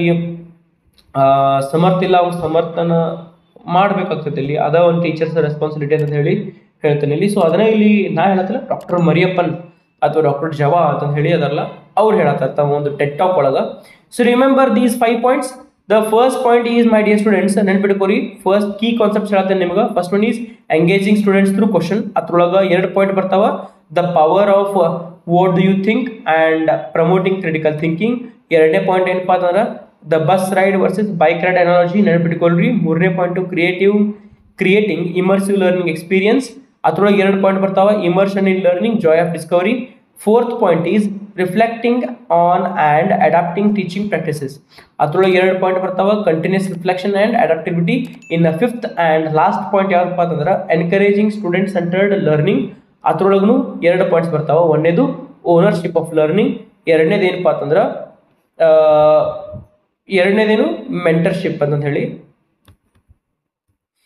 A: ಆ, ಸಮರ್ಥ ಇಲ್ಲ ಅವ್ನು ಸಮರ್ಥನ ಮಾಡ್ಬೇಕಾಗ್ತದೆ ಇಲ್ಲಿ ಅದ ಒಂದು ಟೀಚರ್ಸ್ ರೆಸ್ಪಾನ್ಸಿಬಿಲಿಟಿ ಅಂತ ಹೇಳಿ ಹೇಳ್ತೇನೆ ಇಲ್ಲಿ ಸೊ ಅದನ್ನ ಇಲ್ಲಿ ನಾ ಹೇಳತ್ತಲ್ಲ ಡಾಕ್ಟರ್ ಮರಿಯಪ್ಪನ್ ಅಥವಾ ಡಾಕ್ಟರ್ ಜವಾ ಅಂತ ಹೇಳಿ ಅದಲ್ಲ ಅವ್ರು ಹೇಳತ್ತಾರ ತಮ್ಮ ಒಂದು ಟೆಟ್ ಟಾಕ್ ಒಳಗ so remember these five points the first point is my dear students ನೆನ್ಪಿಟ್ಕೋರಿ ಫಸ್ಟ್ ಕೀ ಕಾನ್ಸೆಪ್ಟ್ಸ್ ಹೇಳ್ತೇನೆ ನಿಮ್ಗೆ first one is engaging students through question ಅದ್ರೊಳಗೆ ಎರಡು ಪಾಯಿಂಟ್ ಬರ್ತಾವ the power of what do you think and promoting critical thinking ಎರಡನೇ point ಏನಪ್ಪ ಅಂತಂದ್ರೆ the bus ride versus bike ride analogy ನೆನಪಿಟ್ಕೊಳ್ರಿ ಮೂರನೇ point creative creating immersive learning experience ಅದ್ರೊಳಗೆ ಎರಡು ಪಾಯಿಂಟ್ ಬರ್ತಾವ immersion in learning joy of discovery fourth point is reflecting on and adapting teaching practices ಅದ್ರೊಳಗೆ ಎರಡು ಪಾಯಿಂಟ್ ಬರ್ತಾವ continuous reflection and adaptivity in fifth and last point ಯಾವ್ದಪ್ಪ ಅಂತಂದ್ರೆ encouraging student centered learning ಅದ್ರೊಳಗೂ ಎರಡು ಪಾಯಿಂಟ್ಸ್ ಬರ್ತಾವ ಒಂದೇದು ownership of learning ಎರಡನೇದು ಏನಪ್ಪ ಅಂತಂದ್ರೆ ಆ, ಎರಡನೇದೇನು ಮೆಂಟರ್ಶಿಪ್ ಅಂತ ಹೇಳಿ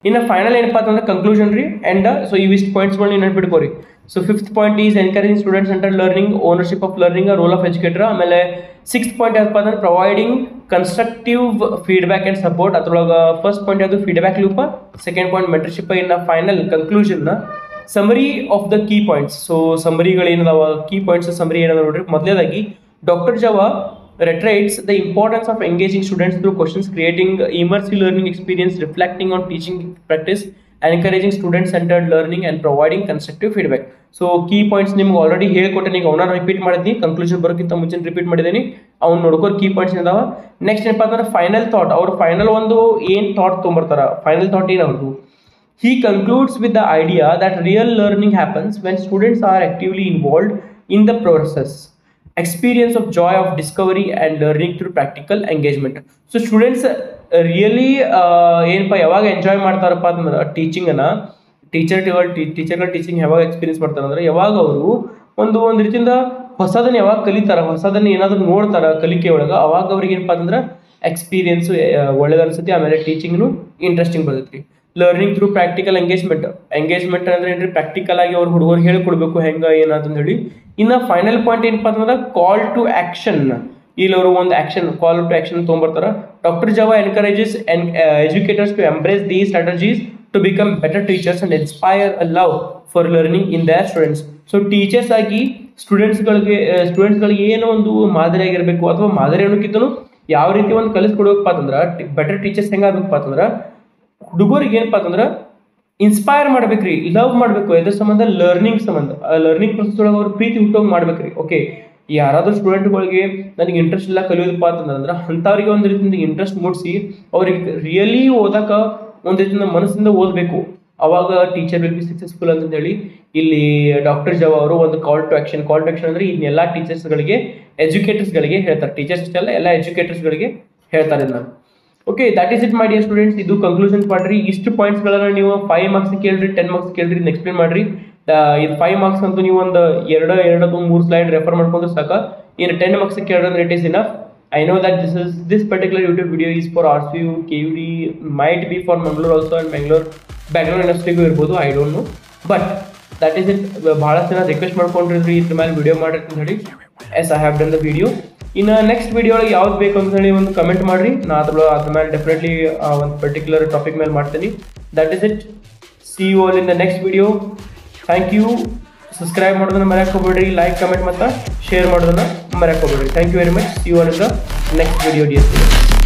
A: ಇನ್ನು ಫೈನಲ್ ಏನಪ್ಪ ಅಂತಂದ್ರೆ ಕನ್ಕ್ಲೂಷನ್ ರೀ ಆ್ಯಂಡ್ ಸೊ ಇವಿಷ್ಟು ಪಾಯಿಂಟ್ಸ್ಗಳನ್ನ ನೆನ್ಪಿಟ್ಕೋರಿ so fifth point is encouraging student center learning ownership of learning role of educator ಆಮೇಲೆ ಸಿಕ್ಸ್ತ್ ಪಾಯಿಂಟ್ ಏನಪ್ಪ ಅಂದ್ರೆ providing constructive feedback and support ಅದ್ರೊಳಗೆ ಫಸ್ಟ್ ಪಾಯಿಂಟ್ ಯಾವುದು feedback loop second point mentorship ಇನ್ನು ಫೈನಲ್ ಕನ್ಕ್ಲೂಷನ್ನ summary of the key points so ಸಮರಿಗಳೇನದಾವ key points summary ಏನದ ನೋಡ್ರಿ ಮೊದಲೇದಾಗಿ doctor Java reiterates the importance of engaging students through questions, creating immersive learning experience, reflecting on teaching practice, encouraging student-centered learning, and providing constructive feedback. So key points ನಿಮ್ಗೆ already ಹೇಳ್ಕೊಟ್ಟೆ ನೀವು ಅವನ್ನ repeat ಮಾಡಿದ್ನಿ conclusion ಬರೋಕ್ಕಿಂತ ಮುಂಚೆ repeat ಮಾಡಿದ್ದೀನಿ ಅವ್ನು ನೋಡ್ಕೋರು key points ಇದಾವ ನೆಕ್ಸ್ಟ್ ಏನಪ್ಪ ಅಂದ್ರೆ ಫೈನಲ್ ಥಾಟ್ ಅವ್ರು ಫೈನಲ್ ಒಂದು ಏನು ಥಾಟ್ ತೊಗೊಂಬರ್ತಾರ ಫೈನಲ್ ಥಾಟ್ ಏನು ಅವ್ರದ್ದು He concludes with the idea that real learning happens when students are actively involved in the process. Experience of joy of discovery and learning through practical engagement. So students really ಏನಪ್ಪ ಯಾವಾಗ enjoy ಮಾಡ್ತಾರಪ್ಪ ಅಂತಂದ್ರೆ ಟೀಚಿಂಗನ್ನು teacher ಟೀಚರ್ಗಳ teaching ಯಾವಾಗ experience ಮಾಡ್ತಾರೆ ಅಂದ್ರೆ ಯಾವಾಗ ಅವರು ಒಂದು ಒಂದು ರೀತಿಯಿಂದ ಹೊಸದನ್ನ ಯಾವಾಗ ಕಲಿತಾರ ಹೊಸದನ್ನ ಏನಾದರೂ ನೋಡ್ತಾರ ಕಲಿಕೆ ಒಳಗೆ ಅವಾಗ ಅವ್ರಿಗೆ ಏನಪ್ಪ ಅಂತಂದ್ರೆ ಎಕ್ಸ್ಪೀರಿಯನ್ಸ್ ಒಳ್ಳೇದು ಅನ್ಸುತ್ತೆ ಆಮೇಲೆ ಟೀಚಿಂಗ್ನು ಇಂಟ್ರೆಸ್ಟಿಂಗ್ ಬರ್ತೈತಿ learning through practical engagement engagement ಅಂದ್ರೆ ಏನ್ರಿ ಪ್ರಾಕ್ಟಿಕಲ್ ಆಗಿ ಅವ್ರ ಹುಡುಗರು ಹೇಳ್ಕೊಡ್ಬೇಕು ಹೆಂಗ ಏನಂತ ಹೇಳಿ ಇನ್ನು ಫೈನಲ್ ಪಾಯಿಂಟ್ ಏನಪ್ಪ ಅಂತಂದ್ರೆ ಕಾಲ್ ಟು ಆಕ್ಷನ್ ಇಲ್ಲಿ ಅವರು ಒಂದು ಆಕ್ಷನ್ ಕಾಲ್ ಟು ಆಕ್ಷನ್ ತೊಗೊಂಬರ್ತಾರ doctor Java encourages an educators to embrace the strategies to become better teachers and inspire a love for learning in their students so teachers ಆಗಿ ಸ್ಟೂಡೆಂಟ್ಸ್ಗಳಿಗೆ ಸ್ಟೂಡೆಂಟ್ಸ್ಗಳಿಗೆ ಏನೋ ಒಂದು ಮಾದರಿಯಾಗಿರಬೇಕು ಅಥವಾ ಮಾದರಿ ಅನ್ನೋಕ್ಕಿಂತನೂ ಯಾವ ರೀತಿ ಒಂದು ಕಲಿಸ್ಕೊಡ್ಬೇಕಪ್ಪ ಅಂತಂದ್ರೆ ಬೆಟರ್ ಟೀಚರ್ಸ್ ಹೆಂಗಾಗಬೇಕಪ್ಪ ಅಂತಂದ್ರೆ ಹುಡುಗರಿಗೆ ಏನಪ್ಪ ಅಂತಂದ್ರೆ ಇನ್ಸ್ಪೈರ್ ಮಾಡ್ಬೇಕ್ರಿ ಲವ್ ಮಾಡಬೇಕು ಎದ್ರ ಸಂಬಂಧ ಲರ್ನಿಂಗ್ ಸಂಬಂಧ ಆ ಲರ್ನಿಂಗ್ ಪ್ರೊಸೆಸ್ ಒಳಗೆ ಅವ್ರ ಪ್ರೀತಿ ಹುಟ್ಟೋಗಿ ಮಾಡ್ಬೇಕ್ರಿ ಓಕೆ ಯಾರಾದ್ರೂ ಸ್ಟೂಡೆಂಟ್ಗಳಿಗೆ ನನಗೆ ಇಂಟ್ರೆಸ್ಟ್ ಇಲ್ಲ ಕಲಿಯೋದಪ್ಪ ಅಂತಂದ್ರೆ ಅಂಥವ್ರಿಗೆ ಒಂದು ರೀತಿಯಿಂದ ಇಂಟ್ರೆಸ್ಟ್ ಮೂಡಿಸಿ ಅವ್ರಿಗೆ ರಿಯಲಿ ಓದಕ ಒಂದು ರೀತಿಯಿಂದ ಮನಸ್ಸಿಂದ ಓದಬೇಕು ಅವಾಗ ಟೀಚರ್ ವಿಲ್ ಬಿ ಸಕ್ಸಸ್ಫುಲ್ ಅಂತ ಹೇಳಿ ಇಲ್ಲಿ ಡಾಕ್ಟರ್ ಜವ ಅವರು ಒಂದು call to action call to action ಅಂದ್ರೆ ಇನ್ನೆಲ್ಲ ಟೀಚರ್ಸ್ಗಳಿಗೆ ಎಜುಕೇಟರ್ಸ್ಗಳಿಗೆ ಹೇಳ್ತಾರೆ ಟೀಚರ್ಸ್ ಅಷ್ಟೇ ಅಲ್ಲ ಎಲ್ಲ ಎಜುಕೇಟರ್ಸ್ಗಳಿಗೆ ಹೇಳ್ತಾರೆ ನಾನು okay that is it my dear students ಇದು ಕನ್ಕ್ಲೂಷನ್ ಮಾಡ್ರಿ ಇಷ್ಟು ಪಾಯಿಂಟ್ಸ್ಗಳನ್ನ ನೀವು ಫೈವ್ ಮಾರ್ಕ್ಸ್ ಕೇಳ್ರಿ ಟೆನ್ ಮಾರ್ಕ್ಸ್ ಕೇಳ್ರಿ ಇದನ್ನ ಎಕ್ಸ್ಪ್ಲೇನ್ ಮಾಡ್ರಿ ಇದು ಫೈವ್ ಮಾರ್ಕ್ಸ್ ಅಂತೂ ನೀವು ಒಂದು ಎರಡು ಎರಡು ಅಥವಾ ಮೂರು ಸ್ಲೈಡ್ ರೆಫರ್ ಮಾಡ್ಕೊಂಡ್ರೆ ಸಾಕ ಇನ್ನು ಟೆನ್ ಮಾರ್ಕ್ಸ್ ಕೇಳಿದ್ರೆ it is enough I know that this is this particular YouTube video is for R C U K U D might be for Mangalore also and Bengaluru Bangalore ಇಂಡಸ್ಟ್ರಿಗೂ ಇರ್ಬೋದು I don't know but that is it ಭಾಳಷ್ಟು ಜನ request ಮಾಡ್ಕೊಂಡಿದ್ರಿ ಇದ್ರ ಮೇಲೆ video ಮಾಡ್ರಿ ಅಂತ ಹೇಳಿ yes I have done the video ಇನ್ನು ನೆಕ್ಸ್ಟ್ ವಿಡಿಯೋ ಒಳಗೆ ಯಾವ್ದು ಬೇಕು ಅಂತ ಹೇಳಿ ಒಂದು ಕಮೆಂಟ್ ಮಾಡಿರಿ ನಾ ಅದ್ರ ಅದ್ರ ಮೇಲೆ ಡೆಫಿನೆಟ್ಲಿ ಒಂದು ಪರ್ಟಿಕ್ಯುಲರ್ ಟಾಪಿಕ್ ಮೇಲೆ ಮಾಡ್ತೀನಿ that is it see you all in the next video thank you subscribe ಮಾಡೋದನ್ನ ಮರ್ಯಾಕೆ ಹೋಗ್ಬೇಡ್ರಿ ಲೈಕ್ ಕಮೆಂಟ್ ಮತ್ತು ಶೇರ್ ಮಾಡೋದನ್ನ ಮರ್ಯಾಕೆ ಹೋಗ್ಬೇಡ್ರಿ thank you very much see you all in the next video dear